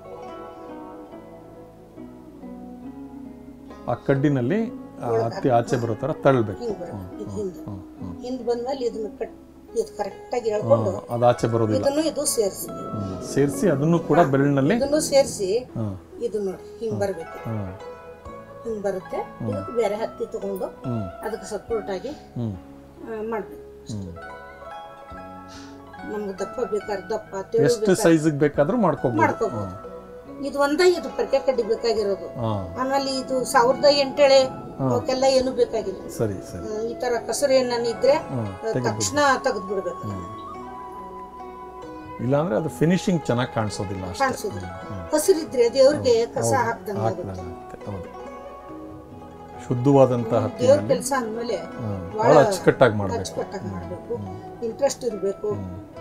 ಆ ಕಡ್ಡಿನಲ್ಲಿ ಆ ಹತ್ತಿ ಆಚೆ ಬರೋ ತರ ತಳ್ಬೇಕು ಹಿಂಗ್ ಬರುತ್ತೆ ಇದು ಹಿಂದೆ ಹ್ಮ್, ಹ್ಮ್. ಹಿಂದ್ ಬಂದ್ಮೇಲೆ ಇದನ್ನ ಕಟ್ ಇದು ಕರೆಕ್ಟಾಗಿ ಎಳ್ಕೊಂಡು ಅದು ಆಚೆ ಬರೋದಿಲ್ಲ ಇದನ್ನು ಇದು ಸೇರಿಸಿ ಸೇರಿಸಿ ಅದನ್ನು ಕೂಡ ಬೆರಳಿನಲ್ಲಿ ಇದನ್ನು ಸೇರಿಸಿ ಹ್ಮ್ ಇದು ನೋಡಿ ಹಿಂಗ್ ಬರ್ಬೇಕು ಹ್ಮ್ ಹಿಂಗ್ ಬರುತ್ತೆ ಇದಕ್ಕೆ ಬೇರೆ ಹತ್ತಿ ತಗೊಂಡು ಹ್ಮ್ ಅದಕ್ಕೆ ಸಪೋರ್ಟ್ ಆಗಿ ಹ್ಮ್ ಆ, ಮಾಡ್ಬೇಕು ಹ್ಮ್ ನಮ್ಗೆ ದಪ್ಪ ಬೇಕಾದ್ರೆ ದಪ್ಪ ತೆಳು ಎಷ್ಟು ಸೈಜಿಗೆ ಬೇಕಾದ್ರೂ ಮಾಡ್ಕೋಬಹುದು ಮಾಡ್ಕೋಬಹುದು ಇದು ಒಂದ ಇದು ಪರ್ಕೆ ಕಡ್ಡಿ ಬೇಕಾಗಿರೋದು ಹಾ ಆಮೇಲೆ ಇದು ಸಾವಿರದ ಎಂಟೆಳೆ ಅವಕ್ಕೆಲ್ಲ ಏನು ಬೇಕಾಗಿಲ್ಲ ಸರಿ ಸರಿ ಆ, ಈ ತರ ಕಸರು ಏನಾನ ಇದ್ರೆ ಹ್ಮ್ ಆ, ತಕ್ಷಣ ತೆಗೆದು ಬಿಡ್ಬೇಕು ಇಲ್ಲಾಂದ್ರೆ ಅದು ಫಿನಿಶಿಂಗ್ ಚೆನ್ನಾಗಿ ಕಾಣಿಸೋದಿಲ್ಲ ಅಷ್ಟೇ ಕಾಣಿಸೋದಿಲ್ಲ ಹಸಿರಿದ್ರೆ ದೇವ್ರಿಗೆ ಕಸ ಹಾಕ್ದಂಗೆ ಆಗುತ್ತೆ ಹಾಕ್ದಂಗಾಗುತ್ತೆ, ಹೌದು ಶುದ್ಧವಾದಂತಹ ಹತ್ತಿ ದೇವ್ರ ಕೆಲಸ ಅಂದ್ಮೇಲೆ ಹ್ಮ್. ಬಹಳ ಅಚ್ಚುಕಟ್ಟಾಗಿ ಮಾಡ್ಬೇಕು ಅಚ್ಚುಕಟ್ಟಾಗಿ ಮಾಡ್ಬೇಕು ಇಂಟ್ರೆಸ್ಟ್ ಇರಬೇಕು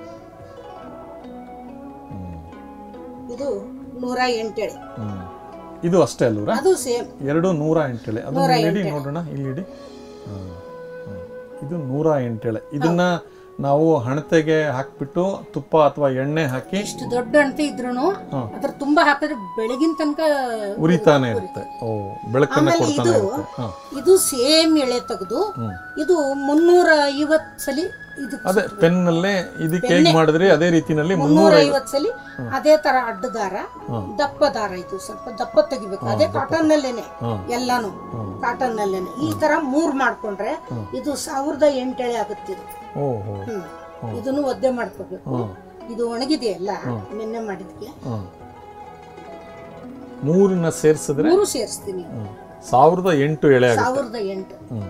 ಹ್ಮ್. ಇದು ನೂರ ಎಂಟೆಳೆ ಹ್ಮ್. ಇದು ಅಷ್ಟೇ ಅಲ್ವರ ಅದು ಸೇಮ್ ಎರಡು ನೂರ ಎಂಟೆಳೆ ಅದನ್ನ ಇಡಿ ನೋಡೋಣ ಇಲ್ಲಿ ಇಡಿ ಹ್ಮ್. ಹ್ಮ್. ಇದು ನೂರ ಎಂಟೆಳೆ ಇದನ್ನ ನಾವು ಹಣತೆಗೆ ಹಾಕ್ಬಿಟ್ಟು ತುಪ್ಪ ಅಥವಾ ಎಣ್ಣೆ ಹಾಕಿ ಇಷ್ಟು ದೊಡ್ಡ ಅಣತೆ ಇದ್ರು ಅದ್ರ ತುಂಬಾ ಹಾಕಿದ್ರೆ ಬೆಳಗಿನ ತನಕ ಉರಿತಾನೆ ಇರುತ್ತೆ ಓ ಬೆಳಕನ್ನ ಆಮೇಲೆ ಕೊಡ್ತಾನೆ ಇದು ಇರುತ್ತೆ ಹಾ. ಇದು ಸೇಮ್ ಎಳೆ ತೆಗೆದು ಇದು ಮುನ್ನೂರ ಐವತ್ ಸಲಿ ಇದು ಅದೇ ಪೆನ್ನಲ್ಲೇ ಇದಕ್ಕೆ ಹೇಗ್ ಮಾಡಿದ್ರಿ ಅದೇ ರೀತಿನಲ್ಲಿ ಮುನ್ನೂರ ಐವತ್ ಸಲಿ ಅದೇ ತರ ಅಡ್ಡ ದಾರ ದಪ್ಪ ದಾರ ಇದು ಸ್ವಲ್ಪ ದಪ್ಪ ತೆಗಿಬೇಕು ಅದೇ ಕಾಟನ್ ನಲ್ಲೇನೆ ಎಲ್ಲಾನು ಕಾಟನ್ ನಲ್ಲೇನೆ ಈ ತರ ಮೂರ್ ಮಾಡ್ಕೊಂಡ್ರೆ ಇದು ಸಾವಿರದ ಎಂಟೆಳೆ ಆಗುತ್ತೆ ಇದು ಓ ಹೋ ಹ್ಮ್ ಇದನ್ನು ಒದ್ದೆ ಮಾಡ್ಕೋಬೇಕು ಇದು ಒಣಗಿದೆಯಲ್ಲ ನಿನ್ನೆ ಮಾಡಿದ್ಕೆ ಹ್ಮ್. ಮೂರನ್ನ ಸೇರ್ಸಿದ್ರೆ ಮೂರು ಸೇರಿಸ್ತೀನಿ ಹ್ಮ್. ಸಾವಿರದ ಎಂಟು ಎಳೆ ಆಗುತ್ತೆ ಸಾವಿರದ ಎಂಟು ಹ್ಮ್.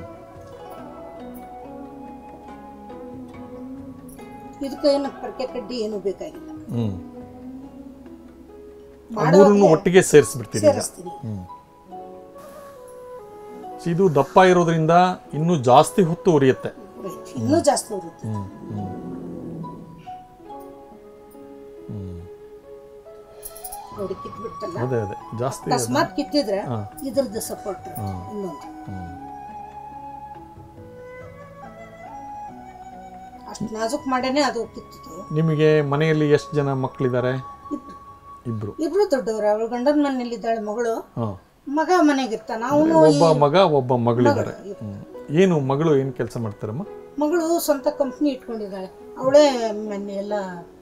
ಇದಕ್ಕೆ ಏನು ಪರ್ಕೆ ಕಡ್ಡಿ ಏನು ಬೇಕಾಗಿಲ್ಲ ಹ್ಮ್ ಆ ಮಾಡೋ ಮೂರನ್ನು ಒಟ್ಟಿಗೆ ಸೇರಿಸ್ಬಿಡ್ತೀರಿ ಈಗ ಸೇರಿಸ್ತೀನಿ ಹ್ಮ್. ಇದು ದಪ್ಪ ಇರೋದ್ರಿಂದ ಇನ್ನೂ ಜಾಸ್ತಿ ಹೊತ್ತು ಉರಿಯುತ್ತೆ Right. ಇನ್ನೂ ಜಾಸ್ತಿ ಬರುತ್ತೆ ಹ್ಮ್. ಹ್ಮ್. ನೋಡಿ ಕಿತ್ಬಿಟ್ಟಲ್ಲ ಅದೇ ಅದೇ ಜಾಸ್ತಿ ಅಕಸ್ಮಾತ್ ಕಿತ್ತಿದ್ರೆ ಇದ್ರದ್ದು ಸಪೋರ್ಟ್ ಇನ್ನೊಂದು ಹ್ಮ್. ಅಷ್ಟು ನಾಜುಕ್ ಮಾಡೇನೆ ಅದು ಕಿತ್ತಿತು ನಿಮಗೆ ಮನೆಯಲ್ಲಿ ಎಷ್ಟು ಜನ ಮಕ್ಕಳಿದ್ದಾರೆ ಇಬ್ರು ಇಬ್ರು ಇಬ್ರು ದೊಡ್ಡವರು ಅವಳು ಗಂಡನ ಮನೇಲಿದ್ದಾಳೆ ಮಗಳು ಹಾ ಮಗ ಮನೆಗಿರ್ತಾನ ಅವನು ಒಬ್ಬ ಮಗ ಒಬ್ಬ ಮಗಳಿದ್ದಾರೆ ಹ್ಮ್. ಏನು ಮಗಳು ಏನು ಕೆಲಸ ಮಾಡ್ತಾರಮ್ಮ ಮಗಳು ಸ್ವಂತ ಕಂಪ್ನಿ ಇಟ್ಕೊಂಡಿದ್ದಾಳೆ ಅವಳೇ ಮೊನ್ನೆ ಎಲ್ಲ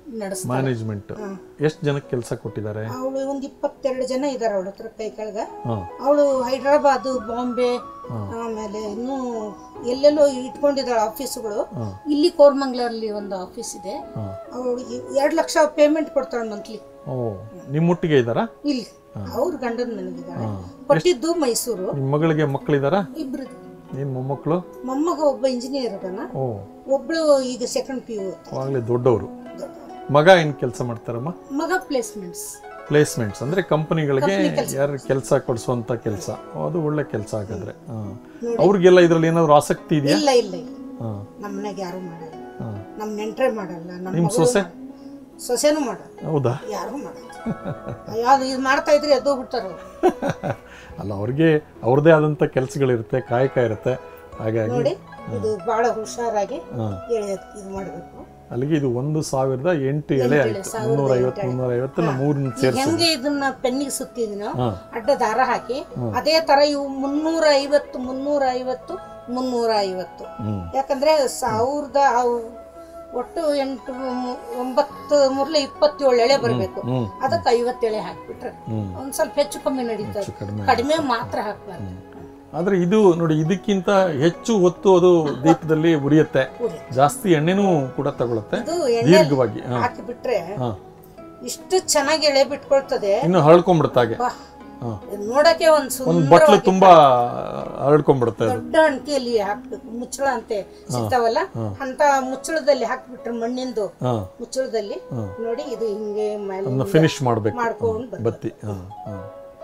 ನಡೆಸ್ತಾರೆ ಮ್ಯಾನೇಜ್ಮೆಂಟ್ ಎಷ್ಟು ಜನಕ್ಕೆ ಕೆಲಸ ಕೊಟ್ಟಿದ್ದಾರೆ ಅವಳು ಒಂದು ಇಪ್ಪತ್ತೆರಡು ಜನ ಇದ್ದಾರೆ ಅವಳ ಹತ್ರ ಕೈ ಕೆಳಗ ಹಾಂ ಅವಳು ಹೈದ್ರಾಬಾದ್ ಬಾಂಬೆ ಆಮೇಲೆ ಇನ್ನೂ ಎಲ್ಲೆಲ್ಲೋ ಇಟ್ಕೊಂಡಿದ್ದಾಳೆ ಆಫೀಸ್ಗಳು ಇಲ್ಲಿ ಕೋರ್ಮಂಗ್ಲಲ್ಲಿ ಒಂದು ಆಫೀಸ್ ಇದೆ ಹಾಂ ಅವಳಿಗೆ ಎರಡು ಲಕ್ಷ ಪೇಮೆಂಟ್ ಕೊಡ್ತಾಳೆ ಮಂತ್ಲಿ ಓ ನಿಮ್ಮೊಟ್ಟಿಗೆ ಇದ್ದಾರಾ ಇಲ್ಲಿ ಅವ್ರ ಗಂಡನ ಮನೆಗಿದ್ದಾಳೆ ಕೊಟ್ಟಿದ್ದು ಮೈಸೂರು ನಿಮ್ಮ ಮಗಳಿಗೆ ಮಕ್ಕಳಿದ್ದಾರಾ ಇಬ್ರು ನಿಮ್ಮ ಮೊಮ್ಮಕ್ಕಳು ಮೊಮ್ಮಗ ಒಬ್ಬ ಇಂಜಿನಿಯರ್ ಅದಾನ ಓ ಒಬ್ಳು ಈಗ ಸೆಕೆಂಡ್ ಪಿ ಯು ಅವಾಗಲೇ ದೊಡ್ಡವರು ಮಗ ಏನು ಕೆಲಸ ಮಾಡ್ತಾರಮ್ಮ ಮಗ ಪ್ಲೇಸ್ಮೆಂಟ್ಸ್ ಪ್ಲೇಸ್ಮೆಂಟ್ಸ್ ಅಂದ್ರೆ ಕಂಪನಿಗಳಿಗೆ ಯಾರು ಕೆಲಸ ಕೊಡಿಸುವಂತ ಕೆಲಸ ಅದು ಒಳ್ಳೆ ಕೆಲಸ ಹಾಗಾದ್ರೆ ಹಾಂ ಅವ್ರಿಗೆಲ್ಲ ಇದ್ರಲ್ಲಿ ಏನಾದ್ರು ಆಸಕ್ತಿ ಇದೆಯಾ ಇಲ್ಲ ಇಲ್ಲ ಇಲ್ಲ ಹಾಂ ನಮ್ಮ ಮನೆಗೆ ಯಾರು ಮಾಡಲ್ಲ ಹಾಂ ನಮ್ಮ ನೆಂಟ್ರೆ ಮಾಡಲ್ಲ ನಮ್ಮ ನಿಮ್ಮ ಮಗಳು ಸೊಸೆ ಸೊಸೆನೂ ಮಾಡಲ್ಲ ಹೌದಾ ಯಾರು ಮಾಡಲ್ಲ ಅಯ್ಯೋ ಅದು ಇದು ಮಾಡ್ತಾ ಇದ್ರೆ ಎದ್ದು ಬಿಡ್ತಾರ ಅಲ್ಲ ಅವ್ರಿಗೆ ಅವ್ರದ್ದೇ ಆದಂಥ ಕೆಲಸಗಳಿರುತ್ತೆ ಕಾಯಕ ಇರುತ್ತೆ ಹಾಗಾಗಿ ನೋಡಿ ಇದು ಬಹಳ ಹುಷಾರಾಗಿ ಹಾಂ ಎಳೆ ಇದು ಮಾಡಬೇಕು ಅಲ್ಲಿಗೆ ಇದು ಒಂದು ಸಾವಿರದ ಎಂಟು ಎಲೆ ಆಯ್ತು ಮುನ್ನೂರ ಐವತ್ತು ಮುನ್ನೂರ ಐವತ್ತು ಮೂರನ್ನ ಸೇರಿಸಿ ಹೆಂಗೆ ಇದನ್ನ ಪೆನ್ನಿಗೆ ಸುತ್ತಿದಿನೋ ಹಾ. ಅಡ್ಡ ದಾರ ಹಾಕಿ ಅದೇ ತರ ಇವು ಮುನ್ನೂರ ಐವತ್ತು ಮುನ್ನೂರ ಐವತ್ತು ಮುನ್ನೂರ ಐವತ್ತು ಹ್ಮ್ ಯಾಕಂದ್ರೆ ಸಾವಿರದ ಅವು ಒಟ್ಟು ಎಂಟು ಮು- ಒಂಬತ್ತು ಮೂರ್ಲೆ ಇಪ್ಪತ್ತೇಳು ಎಳೆ ಬರಬೇಕು ಹ್ಮ್ ಅದಕ್ಕೆ ಐವತ್ತು ಎಳೆ ಹಾಕ್ಬಿಟ್ರೆ ಹ್ಮ್ ಒಂದ್ ಸ್ವಲ್ಪ ಹೆಚ್ಚು ಕಮ್ಮಿ ನಡೀತದೆ ಕಡಿಮೆ ಕಡಿಮೆ ಮಾತ್ರ ಹಾಕ್ಬಾರ್ದು ಆದ್ರೆ ಇದು ನೋಡಿ ಇದಕ್ಕಿಂತ ಹೆಚ್ಚು ಹೊತ್ತು ಅದು ದೀಪದಲ್ಲಿ ಉರಿಯುತ್ತೆ ಉರಿ. ಜಾಸ್ತಿ ಎಣ್ಣೆನೂ ಕೂಡ ತಗೊಳುತ್ತೆ ಇದು ಎಣ್ಣೆ ದೀರ್ಘವಾಗಿ ಹಾ ಹಾಕಿ ಬಿಟ್ರೆ ಹಾ ಇಷ್ಟು ಚೆನ್ನಾಗಿ ಎಳೆ ಬಿಟ್ಕೊಳ್ತದೆ ಇನ್ನು ಹರಳ್ಕೊಂಡ್ಬಿಡುತ್ತೆ ಹಾಗೆ ಬಾ ಹಾ ಇದ್ ನೋಡಕ್ಕೆ ಒಂದ್ ಒಂದು ಸುಂದರ ಬಟ್ಲು ತುಂಬಾ ಹರಡ್ಕೊಂಡ್ಬಿಡುತ್ತೆ ಅದು ದೊಡ್ಡ ಅಂಟಿಯಲ್ಲಿ ಹಾಕ್ಬೇಕು ಮುಚ್ಚಳ ಅಂತೆ ಸಿಗ್ತಾವಲ್ಲ ಅಂತ ಮುಚ್ಚಳದಲ್ಲಿ ಹಾಕ್ಬಿಟ್ರೆ ಮಣ್ಣಿಂದು ಹಾ ಮುಚ್ಚಳದಲ್ಲಿ ಹಾ. ನೋಡಿ ಇದು ಹಿಂಗೆ ಮೇಲೆ ಅದನ್ನ ಫಿನಿಶ್ ಮಾಡ್ಬೇಕು ಮಾಡ್ಕೊಂಡು ಬರ್ತದೆ. ಬತ್ತಿ ಹಾ ಹಾ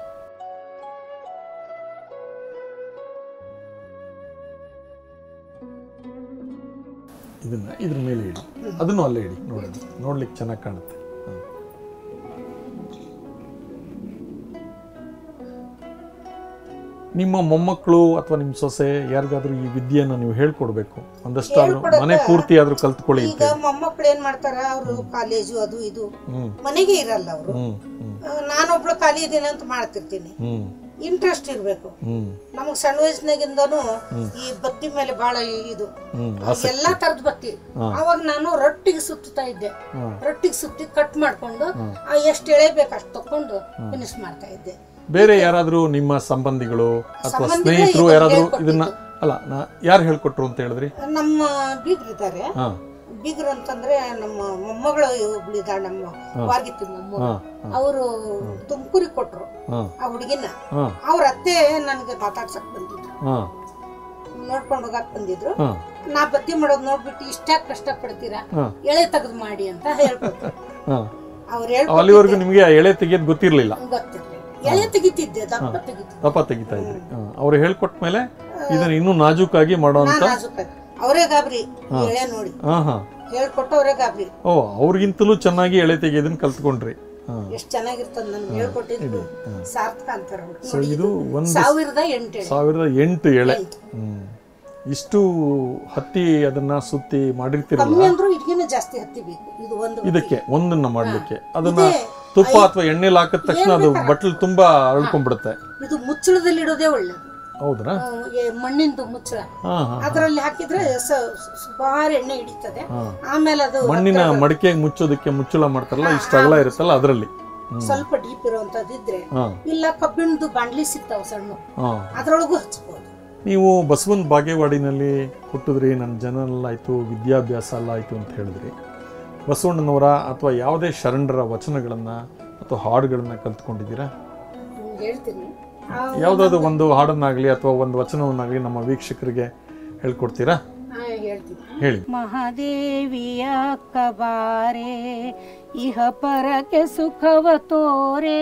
ಇದನ್ನ ಇದ್ರ ಮೇಲೆ ಇಡಿ ಅದನ್ನು ಅಲ್ಲೇ ಇಡಿ ನೋಡಿ ನೋಡ್ಲಿಕ್ಕೆ ಚೆನ್ನಾಗಿ ಕಾಣುತ್ತೆ ಹಾ. ನಿಮ್ಮ ಮೊಮ್ಮಕ್ಕಳು ಅಥವಾ ನಿಮ್ಮ ಸೊಸೆ ಯಾರಿಗಾದ್ರೂ ಈ ವಿದ್ಯೆಯನ್ನು ನೀವು ಹೇಳ್ಕೊಡ್ಬೇಕು ಒಂದಷ್ಟಾದ್ರೂ ಮನೆ ಪೂರ್ತಿ ಆದ್ರೂ ಕಲ್ತ್ಕೊಳ್ಳಿ ಅಂತ ಈಗ ಮೊಮ್ಮಕ್ಳು ಏನ್ ಮಾಡ್ತಾರ ಅವರು ಕಾಲೇಜು ಅದು ಇದು ಹ್ಮ್ ಮನೆಗೆ ಇರಲ್ಲ ಅವರು ಹ್ಮ್ ಹ್ಮ್ ನಾನೊಬ್ಳು ಖಾಲಿ ಇದ್ದೀನಿ ಅಂತ ಮಾಡ್ತಿರ್ತೀನಿ ಹ್ಮ್ ಇಂಟ್ರೆಸ್ಟ್ ಇರ್ಬೇಕು ಹ್ಮ್ ನಮಗ್ ಸಣ್ಣ ವಯಸ್ಸಿನಾಗಿಂದನು ಈ ಬತ್ತಿ ಮೇಲೆ ಬಹಳ ಇದು ಹ್ಮ್ ಎಲ್ಲಾ ತರದ ಬತ್ತಿ ಅವಾಗ ನಾನು ರೊಟ್ಟಿಗೆ ಸುತ್ತಾ ಇದ್ದೆ ಹಾ. ರೊಟ್ಟಿಗೆ ಸುತ್ತಿ ಕಟ್ ಮಾಡ್ಕೊಂಡು ಆ ಎಷ್ಟು ಎಳೆಬೇಕು ಅಷ್ಟು ತಕೊಂಡು ಫಿನಿಶ್ ಮಾಡ್ತಾ ಇದ್ದೆ ಬೇರೆ ಯಾರಾದ್ರೂ ನಿಮ್ಮ ಸಂಬಂಧಿಗಳು ಅಥವಾ ಸಂಬಂಧಿಗಳೇ ಸ್ನೇಹಿತರು ಇದನ್ನ ಯಾರಾದ್ರೂ ಹೇಳ್ಕೊಟ್ಟಿದ್ದು. ಇದನ್ನ ಅಲ್ಲ ನಾ ಯಾರು ಹೇಳ್ಕೊಟ್ರು ಅಂತ ಹೇಳಿದ್ರಿ ನಮ್ಮ ಬೀಗ್ರಿದ್ದಾರೆ ಹಾ ಬೀಗ್ರು ಅಂತಂದ್ರೆ ನಮ್ಮ ಮೊಮ್ಮಗಳು ಒಬ್ಳಿದಾಳ ನಮ್ಮ ವಾರ್ಗಿತ್ತಿ ಮೊಮ್ಮ ಹಾ ಅವರು ತುಮಕೂರಿಗೆ ಕೊಟ್ರು ಹಾ ಆ ಹುಡುಗಿನ ಹಾ ಅವ್ರ ಅತ್ತೆ ನನಗೆ ಮಾತಾಡ್ಸಕ್ ಬಂದಿದ್ರು ಹಾ ನೋಡ್ಕೊಂಡು ಹೋಗಕ್ ಬಂದಿದ್ರು ಹಾ ನಾ ಬತ್ತಿ ಮಾಡೋದ್ ನೋಡ್ಬಿಟ್ಟು ಇಷ್ಟಾಕ್ ಕಷ್ಟ ಪಡ್ತೀರಾ ಹಾ. ಎಳೆ ತೆಗೆದು ಮಾಡಿ ಅಂತ ಹೇಳ್ಕೊಟ್ರು ಹಾ ಅವ್ರು ಹೇಳ್ಕೊಟ್ಟು ಅಲ್ಲಿವರೆಗೂ ನಿಮಗೆ ಆ ಎಳೆ ತೆಗಿಯೋದು ಗೊತ್ತಿರ್ಲಿಲ್ಲ ಗೊತ್ತಿರ್ಲಿಲ್ಲ ಎಳೆ ತೆಗಿತಿದ್ದೆ ದಪ್ಪ ತೆಗಿತಿದ್ದೆ ದಪ್ಪ ತೆಗಿತಾ ಇದ್ರಿ ಹಾ. ಅವ್ರು ಹೇಳ್ಕೊಟ್ಟ ಮೇಲೆ ಇದನ್ನ ಇನ್ನೂ ನಾಜೂಕಾಗಿ ಮಾಡೋಂತ ನಾನ್ ನಾಜೂಕಾಗಿ ಅವರೇ ಗಾಬರಿ ಈ ಎಳೆ ನೋಡಿ ಹಾ ಹಾ ಹೇಳ್ಕೊಟ್ಟು ಅವರೇ ಗಾಬರಿ ಓ ಅವ್ರಿಗಿಂತಲೂ ಚೆನ್ನಾಗಿ ಎಳೆ ತೆಗಿಯೋದನ್ನ ಕಲ್ತ್ಕೊಂಡ್ರಿ ಹಾ ಎಷ್ಟ್ ಚೆನ್ನಾಗಿರ್ತದ ನನ್ಗೆ ಹೇಳ್ಕೊಟ್ಟಿದ್ದು ಸಾರ್ಥಕ ಅಂತಾರ ಅವ್ರು. ಸೊ ಇದು ಒಂದು ಸಾವಿರದ ಎಂಟು ಎಳೆ ಸಾವಿರದ ಎಂಟು ಎಳೆ ಹ್ಮ್ ಇಷ್ಟು ಹತ್ತಿ ಅದನ್ನ ಸುತ್ತಿ ಮಾಡಿರ್ತಿರಲ್ಲ ಕಮ್ಮಿ ಅಂದ್ರೂ ಇದಕ್ಕಿಂತ ಜಾಸ್ತಿ ಹತ್ತಿಬೇಕು ಇದು ಒಂದು ಇದಕ್ಕೆ ಒಂದನ್ನ ಮಾಡ್ಲಿಕ್ಕೆ ಅದನ್ನ ತುಪ್ಪ ಅಥವಾ ಎಣ್ಣೆಲಿ ಹಾಕಿದ ತಕ್ಷಣ ಅದು ಬಟ್ಲು ತುಂಬಾ ಅರಳ್ಕೊಂಡ್ಬಿಡುತ್ತೆ ಇದು ಮುಚ್ಚಳದಲ್ಲಿ ಇಡೋದೇ ಒಳ್ಳೇದು ಹೌದ್ರಾ ಆ, ಏ, ಮಣ್ಣಿಂದು ಮುಚ್ಚಳ ಹಾ ಹಾ ಅದರಲ್ಲಿ ಹಾಕಿದ್ರೆ ಸ- ಸ- ಸುಮಾರು ಎಣ್ಣೆ ಹಿಡಿತದೆ ಹಾ. ಆಮೇಲೆ ಅದು ಮಣ್ಣಿನ ಮಡಿಕೆ ಮುಚ್ಚೋದಕ್ಕೆ ಮುಚ್ಚಳ ಮಾಡ್ತಾರಲ್ಲ ಇಷ್ಟು ಅಗಲ ಇರುತ್ತಲ್ಲ ಅದರಲ್ಲಿ ಸ್ವಲ್ಪ ಡೀಪ್ ಇರುವಂತದಿದ್ರೆ ಹಾ ಇಲ್ಲ ಕಬ್ಬಿಣದು ಬಾಂಡ್ಲಿ ಸಿಗ್ತಾವ ಸಣ್ಣ ಹಾ ಅದ್ರೊಳಗೂ ಹಚ್ಬೋದು ನೀವು ಬಸವನ್ ಬಾಗೇವಾಡಿನಲ್ಲಿ ಹುಟ್ಟಿದ್ರಿ ನನ್ನ ಜನರಲ್ಲ ಆಯಿತು ವಿದ್ಯಾಭ್ಯಾಸ ಎಲ್ಲ ಆಯಿತು ಅಂತ ಹೇಳಿದ್ರಿ ಬಸವಣ್ಣನವರ ಅಥವಾ ಯಾವುದೇ ಶರಣರ ವಚನಗಳನ್ನು ಅಥವಾ ಹಾಡುಗಳನ್ನು ಕಲ್ತ್ಕೊಂಡಿದ್ದೀರಾ ನಿಮ್ಗೆ ಹೇಳ್ತೀನಿ ಆ, ಯಾವುದಾದ್ರು ಒಂದು ಹಾಡನ್ನಾಗಲಿ ಅಥವಾ ಒಂದು ವಚನವನ್ನಾಗಲಿ ನಮ್ಮ ವೀಕ್ಷಕರಿಗೆ ಹೇಳ್ಕೊಡ್ತೀರಾ ಆ, ಹೇಳ್ತೀನಿ ಹೇಳಿ ಮಹಾದೇವಿಯ ಕಬಾರೆ ಇಹ ಪರಕ್ಕೆ ಸುಖವ ತೋರೆ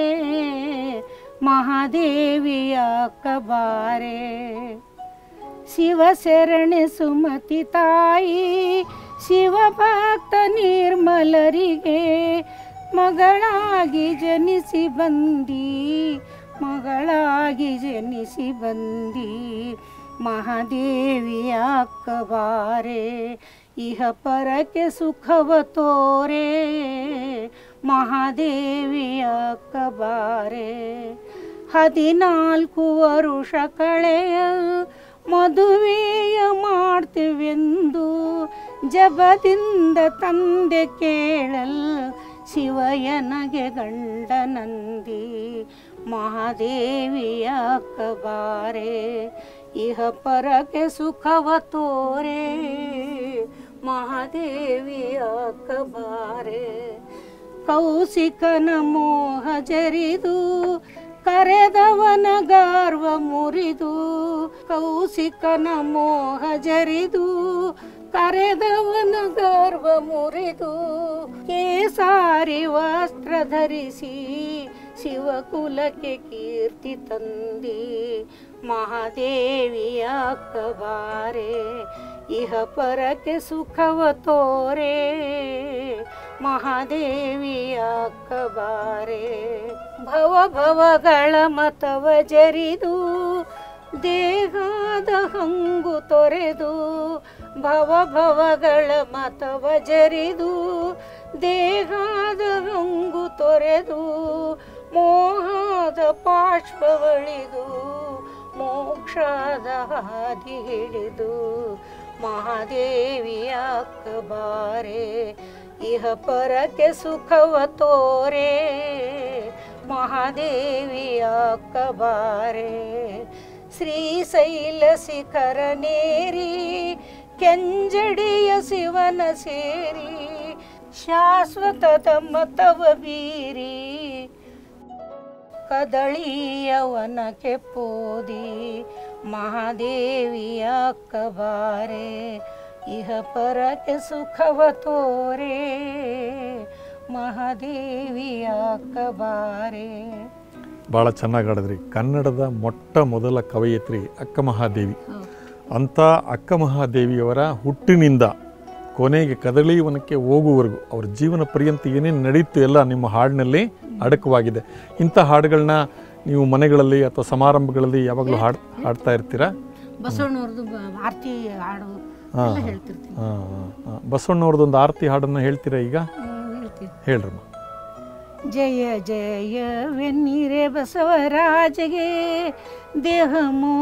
ಮಹಾದೇವಿಯ ಕಬಾರೆ ಶಿವ ಶರಣೆ ಸುಮತಿ ತಾಯಿ ಶಿವ ಭಕ್ತ ನಿರ್ಮಲರಿಗೆ ಮಗಳಾಗಿ ಜನಿಸಿ ಬಂದಿ ಮಗಳಾಗಿ ಜನಿಸಿ ಬಂದಿ ಮಹಾದೇವಿಯ ಕಬಾರೆ ಇಹ ಪರಕ್ಕೆ ಸುಖವ ತೋರೆ ಮಹಾದೇವಿಯ ಕಬಾರೆ ಹದಿನಾಲ್ಕು ವರುಷ ಕಳೆಯ ಮದುವೆಯ ಮಾಡ್ತೀವೆಂದು ಜಬದಿಂದ ತಂದೆ ಕೇಳಲ್ ಶಿವಯನಗೆ ಗಂಡ ನಂದಿ ಮಹಾದೇವಿಯ ಕಬಾರೆ ಇಹ ಪರಕ್ಕೆ ಸುಖವ ತೋರೆ ಮಹಾದೇವಿಯ ಕಬಾರೆ ಕೌಸಿಕನ ಮೋಹ ಜರಿದು ಕರೆದವನ ಗಾರ್ವ ಮುರಿದು ಕೌಸಿಕನ ಮೋಹ ಜರಿದು ಕರೆದವನ ಗರ್ವ ಮುರಿದು ಕೇಸಾರಿ ವಸ್ತ್ರ ಧರಿಸಿ ಶಿವಕುಲಕ್ಕೆ ಕೀರ್ತಿ ತಂದಿ ಮಹಾದೇವಿಯ ಕಬಾರೆ ಇಹ ಪರಕ್ಕೆ ಸುಖವ ತೋರೆ ಮಹಾದೇವಿಯ ಕಬಾರೆ ಭವ ಭವಗಳ ಮತವ ಜರಿದು ದೇಹದ ಹಂಗು ತೊರೆದು ಭವ ಭವಗಳ ಮತವ ಜರಿದು ದೇಹದ ಹಂಗು ತೊರೆದು ಮೋಹದ ಪಾಶ್ವವಳಿದು ಮೋಕ್ಷದ ಹಾದಿ ಹಿಡಿದು ಮಹಾದೇವಿಯ ಕಬಾರೆ ಇಹ ಪರಕ್ಕೆ ಸುಖವ ತೋರೆ ಮಹಾದೇವಿಯ ಕಬಾರೆ ಶ್ರೀಶೈಲ ಶಿಖರನೇರಿ ಕೆಂಜಡಿಯ ಶಿವನ ಸೇರಿ ಶಾಶ್ವತದ ಮತವ ಬೀರಿ ಕದಳಿಯವನಕ್ಕೆ ಪೋದಿ ಮಹಾದೇವಿಯ ಕಬಾರೆ ಇಹ ಪರಕ್ಕೆ ಸುಖವ ತೋರೆ ಮಹಾದೇವಿಯ ಕಬಾರೆ ಭಾಳ ಚೆನ್ನಾಗಿ ಹಾಡಿದ್ರಿ ಕನ್ನಡದ ಮೊಟ್ಟ ಮೊದಲ ಕವಯಿತ್ರಿ ಅಕ್ಕ ಮಹಾದೇವಿ ಅಂಥ ಅಕ್ಕ ಮಹಾದೇವಿಯವರ ಹುಟ್ಟಿನಿಂದ ಕೊನೆಗೆ ಕದಳಿವನಕ್ಕೆ ಹೋಗುವವರೆಗೂ ಅವ್ರ ಜೀವನ ಪರ್ಯಂತ ಏನೇನು ನಡೀತು ಎಲ್ಲ ನಿಮ್ಮ ಹಾಡಿನಲ್ಲಿ ಅಡಕವಾಗಿದೆ ಇಂಥ ಹಾಡುಗಳನ್ನ ನೀವು ಮನೆಗಳಲ್ಲಿ ಅಥವಾ ಸಮಾರಂಭಗಳಲ್ಲಿ ಯಾವಾಗಲೂ ಹಾಡ್ ಹಾಡ್ತಾ ಇರ್ತೀರಾ ಬಸವಣ್ಣವ್ರದ್ದು ಬ- ಆರತಿ ಹಾಡು ಎಲ್ಲ ಹೇಳ್ತಿರ್ತೀನಿ ಹಾಂ ಹಾಂ ಬಸವಣ್ಣವ್ರದ್ದೊಂದು ಆರತಿ ಹಾಡನ್ನು ಹೇಳ್ತೀರಾ ಈಗ ಹ್ಮ್, ಹೇಳ್ತೀನಿ ಹೇಳ್ರಮ್ಮ ಜಯ ಜಯವೆನ್ನಿರೆ ಬಸವರಾಜಗೆ ದೇಹ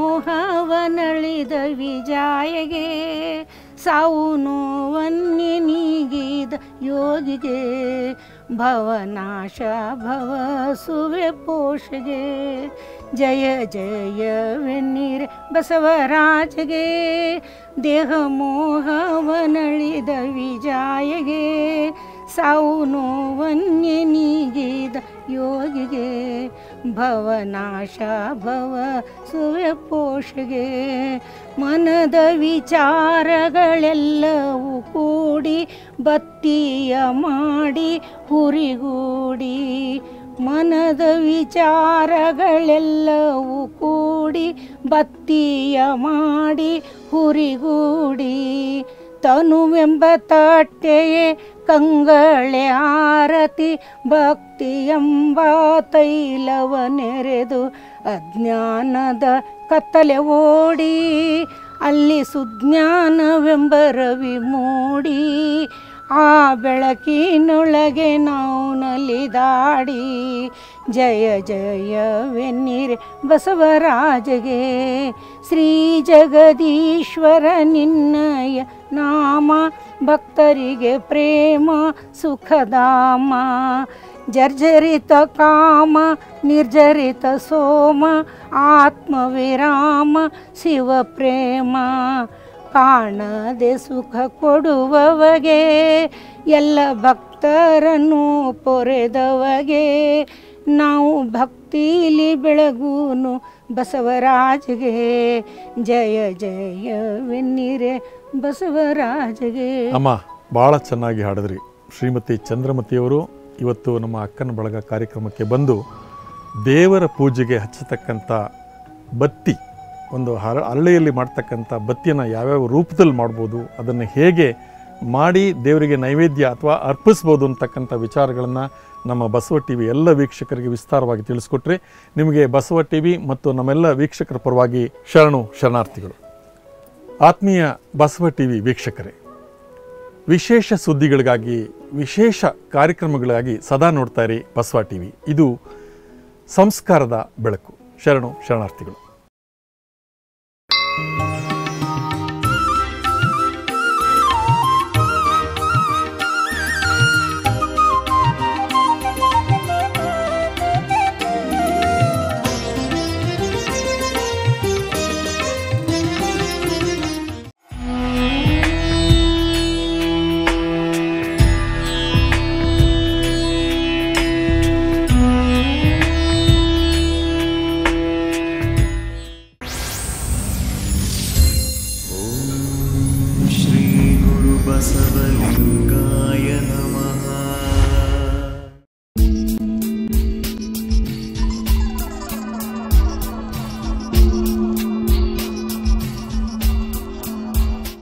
ಮೋಹವನಳಿದ ವಿಜಾಯಗೆ ಸಾವು ನೋವನ್ನೇ ನೀಗಿದ ಯೋಗಿಗೆ ಭವನಾಶ ಭವ ಸುವೆ ಪೋಷಗೆ ಜಯ ಜಯವೆನ್ನಿರೆ ಬಸವರಾಜಗೆ ದೇಹ ಮೋಹವನಳಿದ ವಿಜಾಯಗೆ ಸಾವು ನೋವನ್ನೇ ನೀಗಿದ ಯೋಗಿಗೆ ಭವನಾಶ ಭವ ಸುವೆ ಪೋಷಗೆ ಮನದ ವಿಚಾರಗಳೆಲ್ಲವೂ ಕೂಡಿ ಬತ್ತಿಯ ಮಾಡಿ ಹುರಿಗೂಡಿ ಮನದ ವಿಚಾರಗಳೆಲ್ಲವೂ ಕೂಡಿ ಬತ್ತಿಯ ಮಾಡಿ ಹುರಿಗೂಡಿ ತನುವೆಂಬ ತಟ್ಟೆಯೇ ಕಂಗಳೆ ಆರತಿ ಭಕ್ತಿಯೆಂಬ ತೈಲವ ನೆರೆದು ಅಜ್ಞಾನದ ಕತ್ತಲೆ ಓಡಿ ಅಲ್ಲಿ ಸುಜ್ಞಾನವೆಂಬ ರವಿ ಮೂಡಿ ಆ ಬೆಳಕಿನೊಳಗೆ ನಾವು ನಲಿದಾಡಿ ಜಯ ಜಯವೆನ್ನಿರೆ ಬಸವರಾಜಗೆ ಶ್ರೀ ಜಗದೀಶ್ವರ ನಿನ್ನಯ ನಾಮ ಭಕ್ತರಿಗೆ ಪ್ರೇಮ ಸುಖಧಾಮ ಜರ್ಜರಿತ ಕಾಮ ನಿರ್ಜರಿತ ಸೋಮ ಆತ್ಮವಿರಾಮ ಶಿವ ಪ್ರೇಮ ಕಾಣದೆ ಸುಖ ಕೊಡುವವಗೆ ಎಲ್ಲ ಭಕ್ತರನ್ನು ಪೊರೆದವಗೆ ನಾವು ಭಕ್ತಿಲಿ ಬೆಳಗೂನು ಬಸವರಾಜಗೆ ಜಯ ಜಯವೆನ್ನಿರೆ ಬಸವರಾಜಗೆ ಅಮ್ಮ ಭಾಳ ಚೆನ್ನಾಗಿ ಹಾಡಿದ್ರಿ ಶ್ರೀಮತಿ ಚಂದ್ರಮತಿಯವರು ಇವತ್ತು ನಮ್ಮ ಅಕ್ಕನ ಬಳಗ ಕಾರ್ಯಕ್ರಮಕ್ಕೆ ಬಂದು ದೇವರ ಪೂಜೆಗೆ ಹಚ್ಚತಕ್ಕಂಥ ಬತ್ತಿ ಒಂದು ಹರ ಹರಳೆಯಲ್ಲಿ ಮಾಡ್ತಕ್ಕಂಥ ಬತ್ತಿಯನ್ನು ಯಾವ್ಯಾವ ರೂಪದಲ್ಲಿ ಮಾಡ್ಬೋದು ಅದನ್ನು ಹೇಗೆ ಮಾಡಿ ದೇವರಿಗೆ ನೈವೇದ್ಯ ಅಥವಾ ಅರ್ಪಿಸ್ಬೋದು ಅಂತಕ್ಕಂಥ ವಿಚಾರಗಳನ್ನು ನಮ್ಮ ಬಸವ ಟಿ ವಿ ಎಲ್ಲ ವೀಕ್ಷಕರಿಗೆ ವಿಸ್ತಾರವಾಗಿ ತಿಳಿಸ್ಕೊಟ್ರೆ ನಿಮಗೆ ಬಸವ ಟಿ ವಿ ಮತ್ತು ನಮ್ಮೆಲ್ಲ ವೀಕ್ಷಕರ ಪರವಾಗಿ ಶರಣು ಶರಣಾರ್ಥಿಗಳು ಆತ್ಮೀಯ ಬಸವ ಟಿ ವಿ ವೀಕ್ಷಕರೇ ವಿಶೇಷ ಸುದ್ದಿಗಳಿಗಾಗಿ ವಿಶೇಷ ಕಾರ್ಯಕ್ರಮಗಳಿಗಾಗಿ ಸದಾ ನೋಡ್ತಾ ಇರಿ ಬಸವ ಟಿ ವಿ ಇದು ಸಂಸ್ಕಾರದ ಬೆಳಕು ಶರಣು ಶರಣಾರ್ಥಿಗಳು